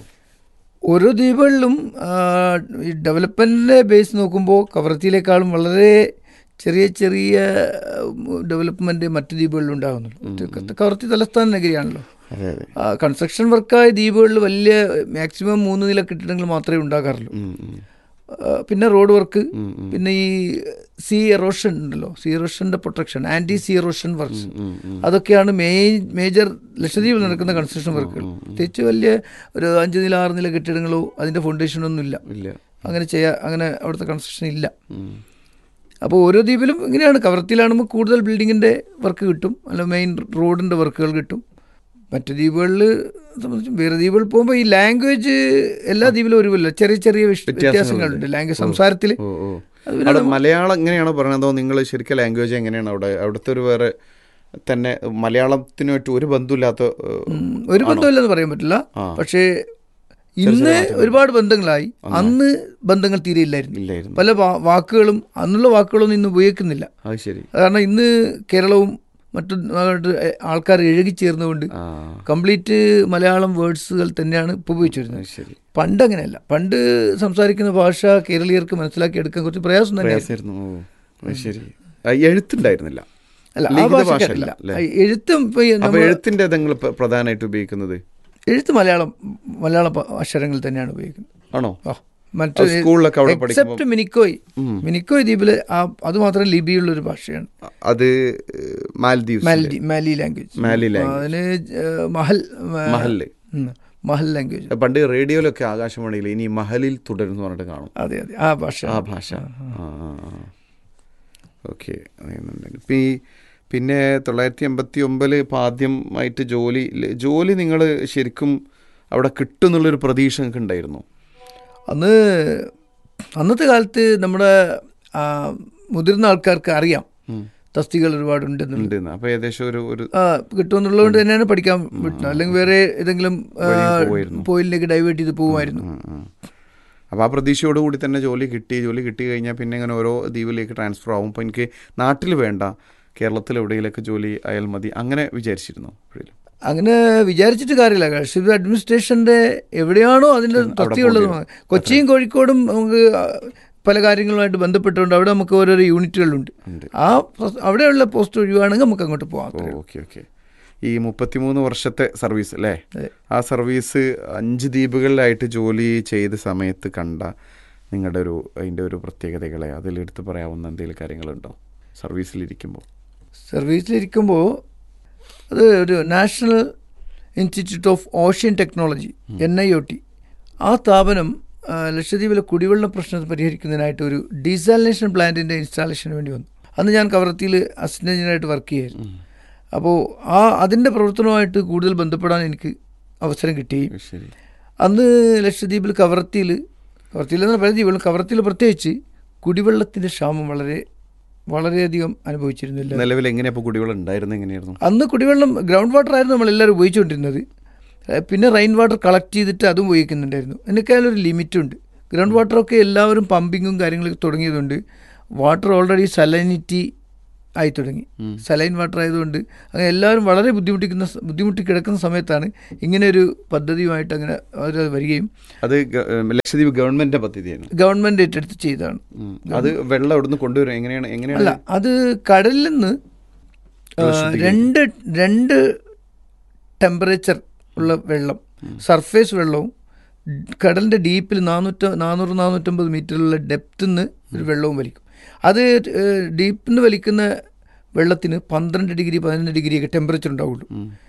E: ഓരോ ദ്വീപുകളിലും ആ, ഈ ഡെവലപ്മെൻറ്റിൻ്റെ ബേസ് നോക്കുമ്പോൾ കവർത്തിയിലേക്കാളും വളരെ ചെറിയ ചെറിയ ഡെവലപ്മെൻറ്റ് മറ്റ് ദ്വീപുകളിൽ ഉണ്ടാകുന്നുള്ളൂ കവർത്തി തലസ്ഥാന നഗരിയാണല്ലോ
D: അതെ അതെ
E: കൺസ്ട്രക്ഷൻ വർക്കായ ദ്വീപുകളിൽ വലിയ മാക്സിമം മൂന്ന് നില കെട്ടിടങ്ങൾ മാത്രമേ ഉണ്ടാകാറുള്ളൂ
D: ഉം, ഉം.
E: ആ, പിന്നെ റോഡ് വർക്ക്
D: ഉം, ഉം.
E: പിന്നെ ഈ സീ എറോഷൻ ഉണ്ടല്ലോ സീ എറോഷൻ്റെ protection anti sea erosion works
D: ഉം, ഉം.
E: അതൊക്കെയാണ് മെയിൻ മേജർ ലക്ഷദ്വീപിൽ നടക്കുന്ന കൺസ്ട്രക്ഷൻ വർക്കുകൾ പ്രത്യേകിച്ച് വലിയ ഒരു അഞ്ച് നില ആറ് നില കെട്ടിടങ്ങളോ അതിൻ്റെ ഫൗണ്ടേഷനോ ഒന്നും ഇല്ല
D: ഇല്ല
E: അങ്ങനെ ചെയ്യാ അങ്ങനെ അവിടുത്തെ കൺസ്ട്രക്ഷൻ ഇല്ല
D: ഉം.
E: അപ്പോൾ ഓരോ ദ്വീപിലും ഇങ്ങനെയാണ് കവർത്തിയിലാണെങ്കിൽ കൂടുതൽ ബിൽഡിങ്ങിൻ്റെ വർക്ക് കിട്ടും അല്ല മെയിൻ റോഡിൻ്റെ വർക്കുകൾ കിട്ടും മറ്റ് ദ്വീപുകളിൽ സംബന്ധിച്ചും വേറെ ദ്വീപുകളിൽ പോകുമ്പോൾ ഈ ലാംഗ്വേജ് എല്ലാ ദ്വീപിലും ഒരുപോലെ ചെറിയ ചെറിയ വിഷ- വ്യത്യാസങ്ങളുണ്ട് ലാംഗ്വേജ് സംസാരത്തിൽ
D: ഓ ഓ അവിടെ മലയാളം എങ്ങനെയാണോ പറയണതോ നിങ്ങൾ ശരിക്കും ലാംഗ്വേജ് എങ്ങനെയാണ് അവിടെ അവിടുത്തെ ഒരു വേറെ തന്നെ മലയാളത്തിനുമായിട്ട് ഒരു ബന്ധമില്ലാത്ത ഏഹ്,
E: ഒരു ബന്ധമില്ലെന്ന് പറയാൻ പറ്റില്ല
D: ആ.
E: പക്ഷേ ഇന്ന് ഒരുപാട് ബന്ധങ്ങളായി അന്ന് ബന്ധങ്ങൾ തീരെ ഇല്ലായിരുന്നു
D: ഇല്ലായിരുന്നു
E: പല വാ- വാക്കുകളും അന്നുള്ള വാക്കുകളൊന്നും ഇന്ന് ഉപയോഗിക്കുന്നില്ല
D: അത് ശരി
E: കാരണം ഇന്ന് കേരളവും മറ്റു നാട്ട് ആൾക്കാർ ഇഴകിച്ചേർന്നുകൊണ്ട്
D: ആ
E: കംപ്ലീറ്റ് മലയാളം വേർഡ്സുകൾ തന്നെയാണ് ഇപ്പോൾ ഉപയോഗിച്ചു വരുന്നത്
D: അത് ശരി
E: പണ്ട് അങ്ങനെയല്ല പണ്ട് സംസാരിക്കുന്ന ഭാഷ കേരളീയർക്ക് മനസ്സിലാക്കിയെടുക്കാൻ കുറച്ച് പ്രയാസം തന്നെയായിരുന്നു
D: പ്രയാസമായിരുന്നു ഓ അത് ശരി ആ, എഴുത്തുണ്ടായിരുന്നില്ല
E: അല്ല ആ
D: ലിഖിത
E: ഭാഷ
D: ഭാഷയല്ല, അല്ലേ?
E: എഴുത്തും ഇപ്പൊ ഈ
D: അപ്പൊ
E: നമ്മൾ
D: എഴുത്തിന്റെ നിങ്ങൾ പ്രധാനമായിട്ട് ഉപയോഗിക്കുന്നത്
E: എഴുത്ത് മലയാളം മലയാള പ- അക്ഷരങ്ങൾ തന്നെയാണ് ഉപയോഗിക്കുന്നത്
D: ആണോ
E: ആ, മറ്റ്
D: ആ, സ്കൂളിലൊക്കെ അവിടെ
E: എക്സെപ്റ്റ് മിനിക്കോയ് മിനിക്കോയ് ദ്വീപില് ആ അത് മാത്രം ലിപിയുള്ള ഒരു ഭാഷയാണ്
D: അത് ഏഹ്, Maldives
E: Mali Mali language
D: Mali language
E: അതിന് ഏഹ്, മഹൽ ഏഹ്,
D: മഹല്
E: ഉം, മഹൽ ലാംഗ്വേജ്
D: പണ്ട് റേഡിയോയിലൊക്കെ ആകാശവാണിയിൽ ഇനി മഹലിൽ തുടരുന്നു പറഞ്ഞിട്ട് കാണും
E: അതെ അതെ ആ ഭാഷ
D: ആ ഭാഷ ഓക്കെ ഇപ്പം ഈ പിന്നെ തൊള്ളായിരത്തി എൺപത്തി ഒമ്പതിൽ ഇപ്പം ആദ്യമായിട്ട് ജോലി ജോലി നിങ്ങൾ ശരിക്കും അവിടെ കിട്ടും എന്നുള്ളൊരു പ്രതീക്ഷ നിങ്ങൾക്ക് ഉണ്ടായിരുന്നു
E: അന്ന് അന്നത്തെ കാലത്ത് നമ്മുടെ ആ, മുതിർന്ന ആൾക്കാർക്ക് അറിയാം തസ്തികൾ ഒരുപാടുണ്ടെന്നുള്ളത്
D: ഉണ്ട് അപ്പോൾ ഏകദേശം ഒരു ഒരു
E: ആ കിട്ടുമെന്നുള്ളതുകൊണ്ട് തന്നെയാണ് പഠിക്കാൻ വിട്ടത് അല്ലെങ്കിൽ വേറെ ഏതെങ്കിലും ആ,
D: വഴിയിൽ പോവായിരുന്നു.
E: പോയിലേക്ക് ഡൈവേർട്ട് ചെയ്ത് പോകുമായിരുന്നു
D: അപ്പോൾ ആ പ്രതീക്ഷയോട് കൂടി തന്നെ ജോലി കിട്ടി ജോലി കിട്ടി കഴിഞ്ഞാൽ പിന്നെ ഇങ്ങനെ ഓരോ ദ്വീപിലേക്ക് ട്രാൻസ്ഫർ ആവും അപ്പോൾ എനിക്ക് നാട്ടിൽ വേണ്ട കേരളത്തിൽ എവിടെയെങ്കിലൊക്കെ ജോലി അയാൽ മതി അങ്ങനെ വിചാരിച്ചിരുന്നു എപ്പോഴേലും
E: അങ്ങനെ വിചാരിച്ചിട്ട് കാര്യമില്ല കർഷക അഡ്മിനിസ്ട്രേഷൻ്റെ എവിടെയാണോ അതിൻ്റെ തസ്തിയുള്ളത് കൊച്ചിയും കോഴിക്കോടും നമുക്ക് പല കാര്യങ്ങളുമായിട്ട് ബന്ധപ്പെട്ടുകൊണ്ട് അവിടെ നമുക്ക് ഓരോരോ യൂണിറ്റുകളുണ്ട്
D: ഉണ്ട്.
E: ആ പ്രസ്- അവിടെയുള്ള പോസ്റ്റ് ഒഴിവാണെങ്കിൽ നമുക്ക് അങ്ങോട്ട് പോകാം
D: ഓ ഓക്കെ ഓക്കെ ഈ മുപ്പത്തിമൂന്ന് വർഷത്തെ സർവീസ് അല്ലേ
E: അതെ.
D: ആ സർവീസ് അഞ്ച് ദ്വീപുകളിലായിട്ട് ജോലി ചെയ്ത സമയത്ത് കണ്ട നിങ്ങളുടെ ഒരു അതിൻ്റെ ഒരു പ്രത്യേകതകളെ അതിലെടുത്ത് പറയാവുന്ന എന്തെങ്കിലും കാര്യങ്ങളുണ്ടോ സർവീസിലിരിക്കുമ്പോൾ
E: സർവീസിലിരിക്കുമ്പോൾ അത് ഒരു national institute of ocean technology N I O T ആ സ്ഥാപനം ആ, ലക്ഷദ്വീപിലെ കുടിവെള്ള പ്രശ്നം പരിഹരിക്കുന്നതിനായിട്ട് ഒരു ഡീസാലിനേഷൻ പ്ലാന്റിൻ്റെ ഇൻസ്റ്റാളേഷന് വേണ്ടി വന്നു അന്ന് ഞാൻ കവർത്തിയിൽ അസിസ്റ്റന്റ് എഞ്ചിനീയറായിട്ട് വർക്ക് ചെയ്യായിരുന്നു അപ്പോൾ ആ അതിൻ്റെ പ്രവർത്തനവുമായിട്ട് കൂടുതൽ ബന്ധപ്പെടാൻ എനിക്ക് അവസരം കിട്ടുകയും
D: ശരി
E: അന്ന് ലക്ഷദ്വീപിൽ കവർത്തിയിൽ കവർത്തിയിൽ എന്ന പല ദ്വീപുകളും കവർത്തിയിൽ പ്രത്യേകിച്ച് കുടിവെള്ളത്തിൻ്റെ ക്ഷാമം വളരെ വളരെയധികം അനുഭവിച്ചിരുന്നില്ല
D: നിലവിൽ എങ്ങനെയാ ഇപ്പോൾ കുടിവെള്ളം ഉണ്ടായിരുന്നത് എങ്ങനെയായിരുന്നു
E: അന്ന് കുടിവെള്ളം ഗ്രൗണ്ട് വാട്ടർ ആയിരുന്നു നമ്മളെല്ലാവരും ഉപയോഗിച്ചുകൊണ്ടിരുന്നത് ഏഹ് പിന്നെ റെയിൻ വാട്ടർ കളക്ട് ചെയ്തിട്ട് അതും ഉപയോഗിക്കുന്നുണ്ടായിരുന്നു എന്നൊക്കെ അതിലൊരു ലിമിറ്റുണ്ട് ഗ്രൗണ്ട് വാട്ടറൊക്കെ എല്ലാവരും പമ്പിങ്ങും കാര്യങ്ങളൊക്കെ തുടങ്ങിയതുകൊണ്ട് വാട്ടർ ഓൾറെഡി സലനിറ്റി ആയി തുടങ്ങി സലൈൻ വാട്ടർ ആയതുകൊണ്ട് അങ്ങനെ എല്ലാവരും വളരെ ബുദ്ധിമുട്ടിക്കുന്ന സ- ബുദ്ധിമുട്ടി കിടക്കുന്ന സമയത്താണ് ഇങ്ങനെ ഒരു പദ്ധതിയുമായിട്ട് അങ്ങനെ അവർ വരികയും
D: അത് ഗ- ഏഹ് ലക്ഷദ്വീപ് ഗവൺമെന്റിന്റെ പദ്ധതിയാണ്
E: ഗവൺമെൻറ് ഏറ്റെടുത്ത് ചെയ്തതാണ്
D: ഉം. അത് വെള്ളം അവിടുന്ന് കൊണ്ടുവരും എങ്ങനെയാണ്
E: അല്ല
D: എങ്ങനെയാണ്
E: അത് കടലിൽ നിന്ന് ആ, രണ്ട് രണ്ട് ടെമ്പറേച്ചർ ഉള്ള വെള്ളം സർഫേസ് വെള്ളവും കടലിൻ്റെ ഡീപ്പിൽ നാനൂറ്റ നാനൂറ് നാനൂറ്റമ്പത് മീറ്ററിലുള്ള ഡെപ്തിൽ നിന്ന് ഒരു വെള്ളവും വലിക്കും അത് ഡീപ്പിൽ നിന്ന് വലിക്കുന്ന വെള്ളത്തിന് പന്ത്രണ്ട് ഡിഗ്രി പതിനൊന്ന് ഡിഗ്രിയൊക്കെ ടെമ്പറേച്ചർ ഉണ്ടാവുള്ളൂ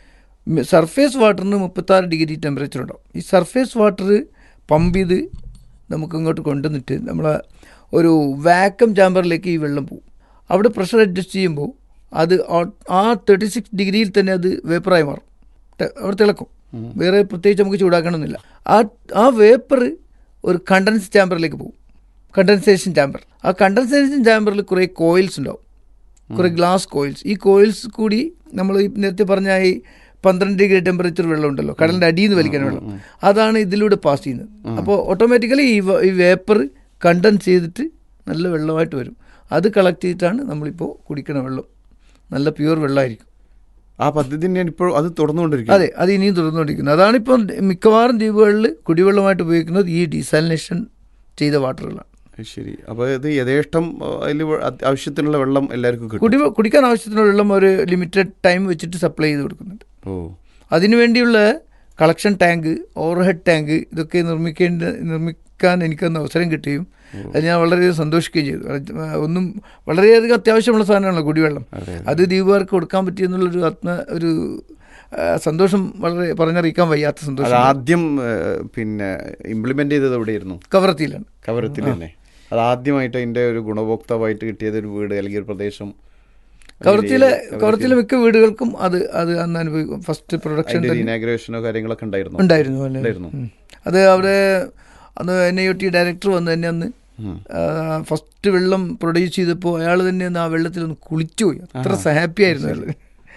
E: സർഫേസ് വാട്ടറിന് മുപ്പത്താറ് ഡിഗ്രി ടെമ്പറേച്ചർ ഉണ്ടാവും ഈ സർഫേസ് വാട്ടർ പമ്പ് ചെയ്ത് നമുക്ക് ഇങ്ങോട്ട് കൊണ്ടുവന്നിട്ട് നമ്മളെ ഒരു വാക്കം ചാമ്പറിലേക്ക് ഈ വെള്ളം പോകും അവിടെ പ്രഷർ അഡ്ജസ്റ്റ് ചെയ്യുമ്പോൾ അത് ആ- ആ തേർട്ടി സിക്സ് ഡിഗ്രിയിൽ തന്നെ അത് വേപ്പറായി മാറും ടെ- അവിടെ തിളക്കും വേറെ പ്രത്യേകിച്ച് നമുക്ക് ചൂടാക്കണമെന്നില്ല ആ ആ വേപ്പർ ഒരു കണ്ടൻസ് ചാമ്പറിലേക്ക് പോകും കണ്ടൻസേഷൻ ചാമ്പർ ആ കണ്ടൻസേഷൻ ചാമ്പറിൽ കുറേ കോയിൽസ് ഉണ്ടാവും കുറേ ഗ്ലാസ് കോയിൽസ് ഈ കോയിൽസ് കൂടി നമ്മൾ ഈ നേരത്തെ പറഞ്ഞ ഈ പന്ത്രണ്ട് ഡിഗ്രി ടെമ്പറേച്ചർ വെള്ളം ഉണ്ടല്ലോ കടലിൻ്റെ അടിയിൽ നിന്ന് വലിക്കുന്ന വെള്ളം അതാണ് ഇതിലൂടെ പാസ് ചെയ്യുന്നത് അപ്പോൾ ഓട്ടോമാറ്റിക്കലി ഈ വ- ഈ വേപ്പർ കണ്ടൻസ് ചെയ്തിട്ട് നല്ല വെള്ളമായിട്ട് വരും അത് കളക്ട് ചെയ്തിട്ടാണ് നമ്മളിപ്പോൾ കുടിക്കണ വെള്ളം നല്ല പ്യുവർ വെള്ളമായിരിക്കും
D: ആ പദ്ധതി തന്നെയാണ് ഇപ്പോൾ അത് തുടർന്നുകൊണ്ടിരിക്കുന്നത്
E: അതെ അത് ഇനിയും തുടർന്നുകൊണ്ടിരിക്കുന്നത് അതാണ് ഇപ്പോൾ മിക്കവാറും ദ്വീപുകളിൽ കുടിവെള്ളമായിട്ട് ഉപയോഗിക്കുന്നത് ഈ ഡീസാലിനേഷൻ ചെയ്ത വാട്ടറുകളാണ്
D: അത് ശരി അപ്പോൾ ഇത് യഥേഷ്ടം അതിൽ ആവശ്യത്തിനുള്ള വെള്ളം എല്ലാവർക്കും കിട്ടും
E: കുടി കുടിക്കാൻ ആവശ്യത്തിനുള്ള വെള്ളം ഒരു ലിമിറ്റഡ് ടൈം വെച്ചിട്ട് സപ്ലൈ ചെയ്ത് കൊടുക്കുന്നുണ്ട്
D: ഓ
E: അതിനുവേണ്ടിയുള്ള കളക്ഷൻ ടാങ്ക് ഓവർഹെഡ് ടാങ്ക് ഇതൊക്കെ നിർമ്മിക്കേണ്ട നിർമ്മിക്കാൻ എനിക്കൊന്ന് അവസരം കിട്ടുകയും അത് ഞാൻ വളരെയധികം സന്തോഷിക്കുകയും ചെയ്തു കാരണം, ആ, ഒന്നും വളരെയധികം അത്യാവശ്യമുള്ള സാധനമാണല്ലോ കുടിവെള്ളം
D: അതെ
E: അത് ദ്വീപുകാർക്ക് കൊടുക്കാൻ പറ്റിയെന്നുള്ളൊരു ആത്മ ഒരു ആ, സന്തോഷം വളരെ പറഞ്ഞറിയിക്കാൻ വയ്യാത്ത
D: അത്
E: സന്തോഷം
D: ആദ്യം ഏഹ്, പിന്നെ ഇംപ്ലിമെന്റ് ചെയ്തത് എവിടെയായിരുന്നു
E: കവറത്തിയിലാണ്
D: കവരത്തിൽ തന്നെ അത് ആദ്യമായിട്ട് അതിന്റെ ഒരു ഗുണഭോക്താവായിട്ട് കിട്ടിയത് ഒരു വീട് അല്ലെങ്കിൽ ഒരു പ്രദേശം
E: കവറത്തിയിലെ കവറത്തിലെ മിക്ക വീടുകൾക്കും അത് അത് അന്ന് അനുഭവിക്കും ഫസ്റ്റ് പ്രൊഡക്ഷൻ
D: അതിന്റെ
E: തന്നെ
D: ഇനാഗ്രേഷനോ കാര്യങ്ങളൊക്കെ ഉണ്ടായിരുന്നു
E: ഉണ്ടായിരുന്നു അല്ലേ
D: ഉണ്ടായിരുന്നു.
E: ഉം. അത് അവിടെ അന്ന് N I O T director വന്ന് തന്നെ അന്ന്
D: ഉം.
E: ഫസ്റ്റ് വെള്ളം പ്രൊഡ്യൂസ് ചെയ്തപ്പോൾ അയാൾ തന്നെ ഒന്ന് ആ വെള്ളത്തിൽ ഒന്ന് കുളിച്ചുപോയി അത്ര ഹാപ്പി ആയിരുന്നു അയാൾ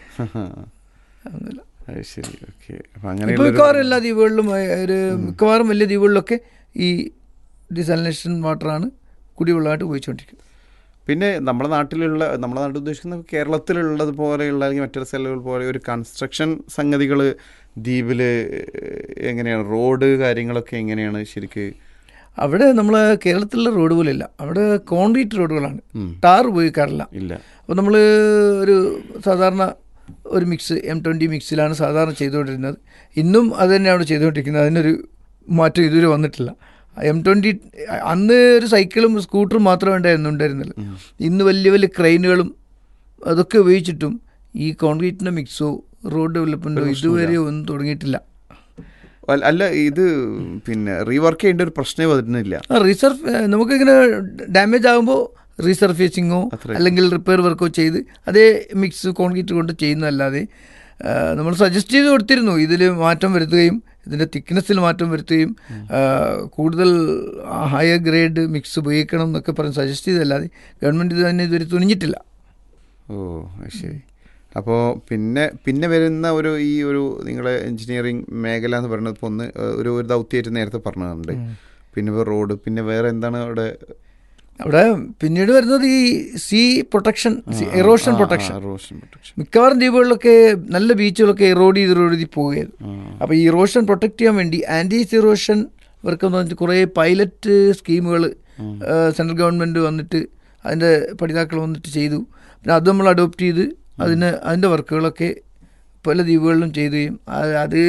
D: അത് ശരി ഓക്കെ അപ്പൊ
E: ഇപ്പൊ
D: അങ്ങനെയുള്ള
E: മിക്കവാറും എല്ലാ ദ്വീപുകളിലും ഏ, ഒരു മിക്കവാറും വലിയ ദ്വീപുകളിലൊക്കെ ഈ ഡിസാലിനേഷൻ വാട്ടറാണ് കുടിവെള്ളമായിട്ട് ഉപയോഗിച്ചുകൊണ്ടിരിക്കുന്നത്
D: പിന്നെ നമ്മുടെ നാട്ടിലുള്ള നമ്മുടെ നാട്ടിൽ ഉദ്ദേശിക്കുന്ന കേരളത്തിലുള്ളത് പോലെയുള്ള അല്ലെങ്കിൽ മറ്റൊരു സ്ഥലങ്ങൾ പോലെ ഒരു കൺസ്ട്രക്ഷൻ സംഗതികൾ ദ്വീപിൽ എങ്ങനെയാണ് റോഡ് കാര്യങ്ങളൊക്കെ എങ്ങനെയാണ് ശരിക്ക്
E: അവിടെ നമ്മൾ കേരളത്തിലുള്ള റോഡ് പോലെയല്ല അവിടെ കോൺക്രീറ്റ് റോഡുകളാണ്
D: ഉം.
E: ടാർ ഉപയോഗിക്കാറില്ല
D: ഇല്ല
E: അപ്പോൾ നമ്മൾ ഒരു സാധാരണ ഒരു മിക്സ് എം ട്വൻറ്റി മിക്സിലാണ് സാധാരണ ചെയ്തുകൊണ്ടിരുന്നത് ഇന്നും അത് തന്നെയാണ് ചെയ്തുകൊണ്ടിരിക്കുന്നത് അതിനൊരു മാറ്റം ഇതുവരെ വന്നിട്ടില്ല എം ട്വൻറ്റി അന്ന് ഒരു സൈക്കിളും സ്കൂട്ടറും മാത്രമേ ഉണ്ടായിരുന്നു ഉണ്ടായിരുന്നില്ല ഇന്ന് വലിയ വലിയ ക്രെയിനുകളും അതൊക്കെ ഉപയോഗിച്ചിട്ടും ഈ കോൺക്രീറ്റിൻ്റെ മിക്സോ റോഡ് ഡെവലപ്മെൻറ്റോ ഇതുവരെ ഒന്നും തുടങ്ങിയിട്ടില്ല
D: അല്ല- അല്ല ഇത് പിന്നെ റീവർക്ക് ചെയ്യേണ്ട ഒരു പ്രശ്നമേ വരുന്നില്ല
E: ആ റീസർഫ് നമുക്കിങ്ങനെ ഡാമേജ് ആകുമ്പോൾ റീസർഫേസിങ്ങോ
D: അത്രേ.
E: അല്ലെങ്കിൽ റിപ്പയർ വർക്കോ ചെയ്ത് അതേ മിക്സ് കോൺക്രീറ്റ് കൊണ്ട് ചെയ്യുന്നതല്ലാതെ ആ, നമ്മൾ സജസ്റ്റ് ചെയ്ത് കൊടുത്തിരുന്നു ഇതിൽ മാറ്റം വരുത്തുകയും ഇതിൻ്റെ തിക്നെസ്സിൽ മാറ്റം വരുത്തുകയും ആ, കൂടുതൽ ഹയർ ഗ്രേഡ് മിക്സ് ഉപയോഗിക്കണം എന്നൊക്കെ പറഞ്ഞ് സജസ്റ്റ് ചെയ്തല്ലാതെ ഗവൺമെൻറ് ഇത് തന്നെ ഇതുവരെ തുനിഞ്ഞിട്ടില്ല
D: ഓ അത് ശരി അപ്പോൾ പിന്നെ പിന്നെ വരുന്ന ഒരു ഈ ഒരു നിങ്ങളെ എഞ്ചിനീയറിംഗ് മേഖല എന്ന് പറയുന്നത് ഇപ്പോൾ ഒന്ന് ഏഹ്, ഒരു ഒരു ദൗത്യമായിട്ട് നേരത്തെ പറഞ്ഞതുണ്ട് പിന്നെ ഇപ്പോൾ റോഡ് പിന്നെ വേറെ എന്താണ് അവിടെ
E: അവിടെ പിന്നീട് വരുന്നത് ഈ sea protection erosion protection
D: erosion protection
E: മിക്കവാറും ദ്വീപുകളിലൊക്കെ നല്ല ബീച്ചുകളൊക്കെ എറോഡ് ചെയ്ത് എറോഡ് ചെയ്ത് പോവുകയായിരുന്നു അപ്പോൾ ഈ ഇറോഷൻ പ്രൊട്ടക്ട് ചെയ്യാൻ വേണ്ടി ആൻറ്റി ഇറോഷൻ വർക്ക് എന്ന് പറഞ്ഞിട്ട് കുറേ പൈലറ്റ് സ്കീമുകൾ സെൻട്രൽ ഗവൺമെൻറ് വന്നിട്ട് അതിൻ്റെ പഠിതാക്കൾ വന്നിട്ട് ചെയ്തു പിന്നെ അത് നമ്മൾ അഡോപ്റ്റ് ചെയ്ത് അതിന് അതിൻ്റെ വർക്കുകളൊക്കെ പല ദ്വീപുകളിലും ചെയ്യുകയും അത് അത്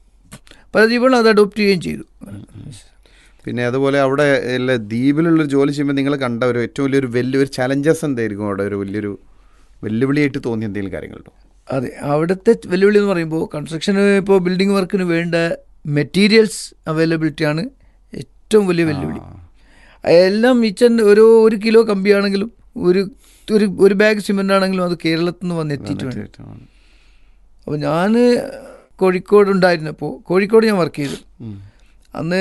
E: പല ദ്വീപുകളും അത് അഡോപ്റ്റ് ചെയ്യുകയും ചെയ്തു
D: പിന്നെ അതുപോലെ അവിടെ എല്ലാ ദ്വീപിലുള്ള ജോലി ചെയ്യുമ്പോൾ നിങ്ങൾ കണ്ട ഒരു ഏറ്റവും വലിയൊരു വലിയൊരു ചലഞ്ചസ് എന്തായിരിക്കും അവിടെ ഒരു വലിയൊരു വെല്ലുവിളിയായിട്ട് തോന്നിയ എന്തെങ്കിലും കാര്യങ്ങളുണ്ടോ
E: അതെ അവിടുത്തെ വെല്ലുവിളി എന്ന് പറയുമ്പോൾ കൺസ്ട്രക്ഷന് ഇപ്പോൾ ബിൽഡിംഗ് വർക്കിന് വേണ്ട മെറ്റീരിയൽസ് അവൈലബിലിറ്റിയാണ് ഏറ്റവും വലിയ വെല്ലുവിളി എല്ലാം ഈച്ചൻ ഒരു ഒരു കിലോ കമ്പിയാണെങ്കിലും ഒരു ഒരു ഒരു ബാഗ് സിമെൻ്റ് ആണെങ്കിലും അത് കേരളത്തിൽ നിന്ന് വന്നെത്തിയിട്ട് വേണം അപ്പോൾ ഞാൻ കോഴിക്കോട് ഉണ്ടായിരുന്നപ്പോൾ കോഴിക്കോട് ഞാൻ വർക്ക് ചെയ്തു അന്ന്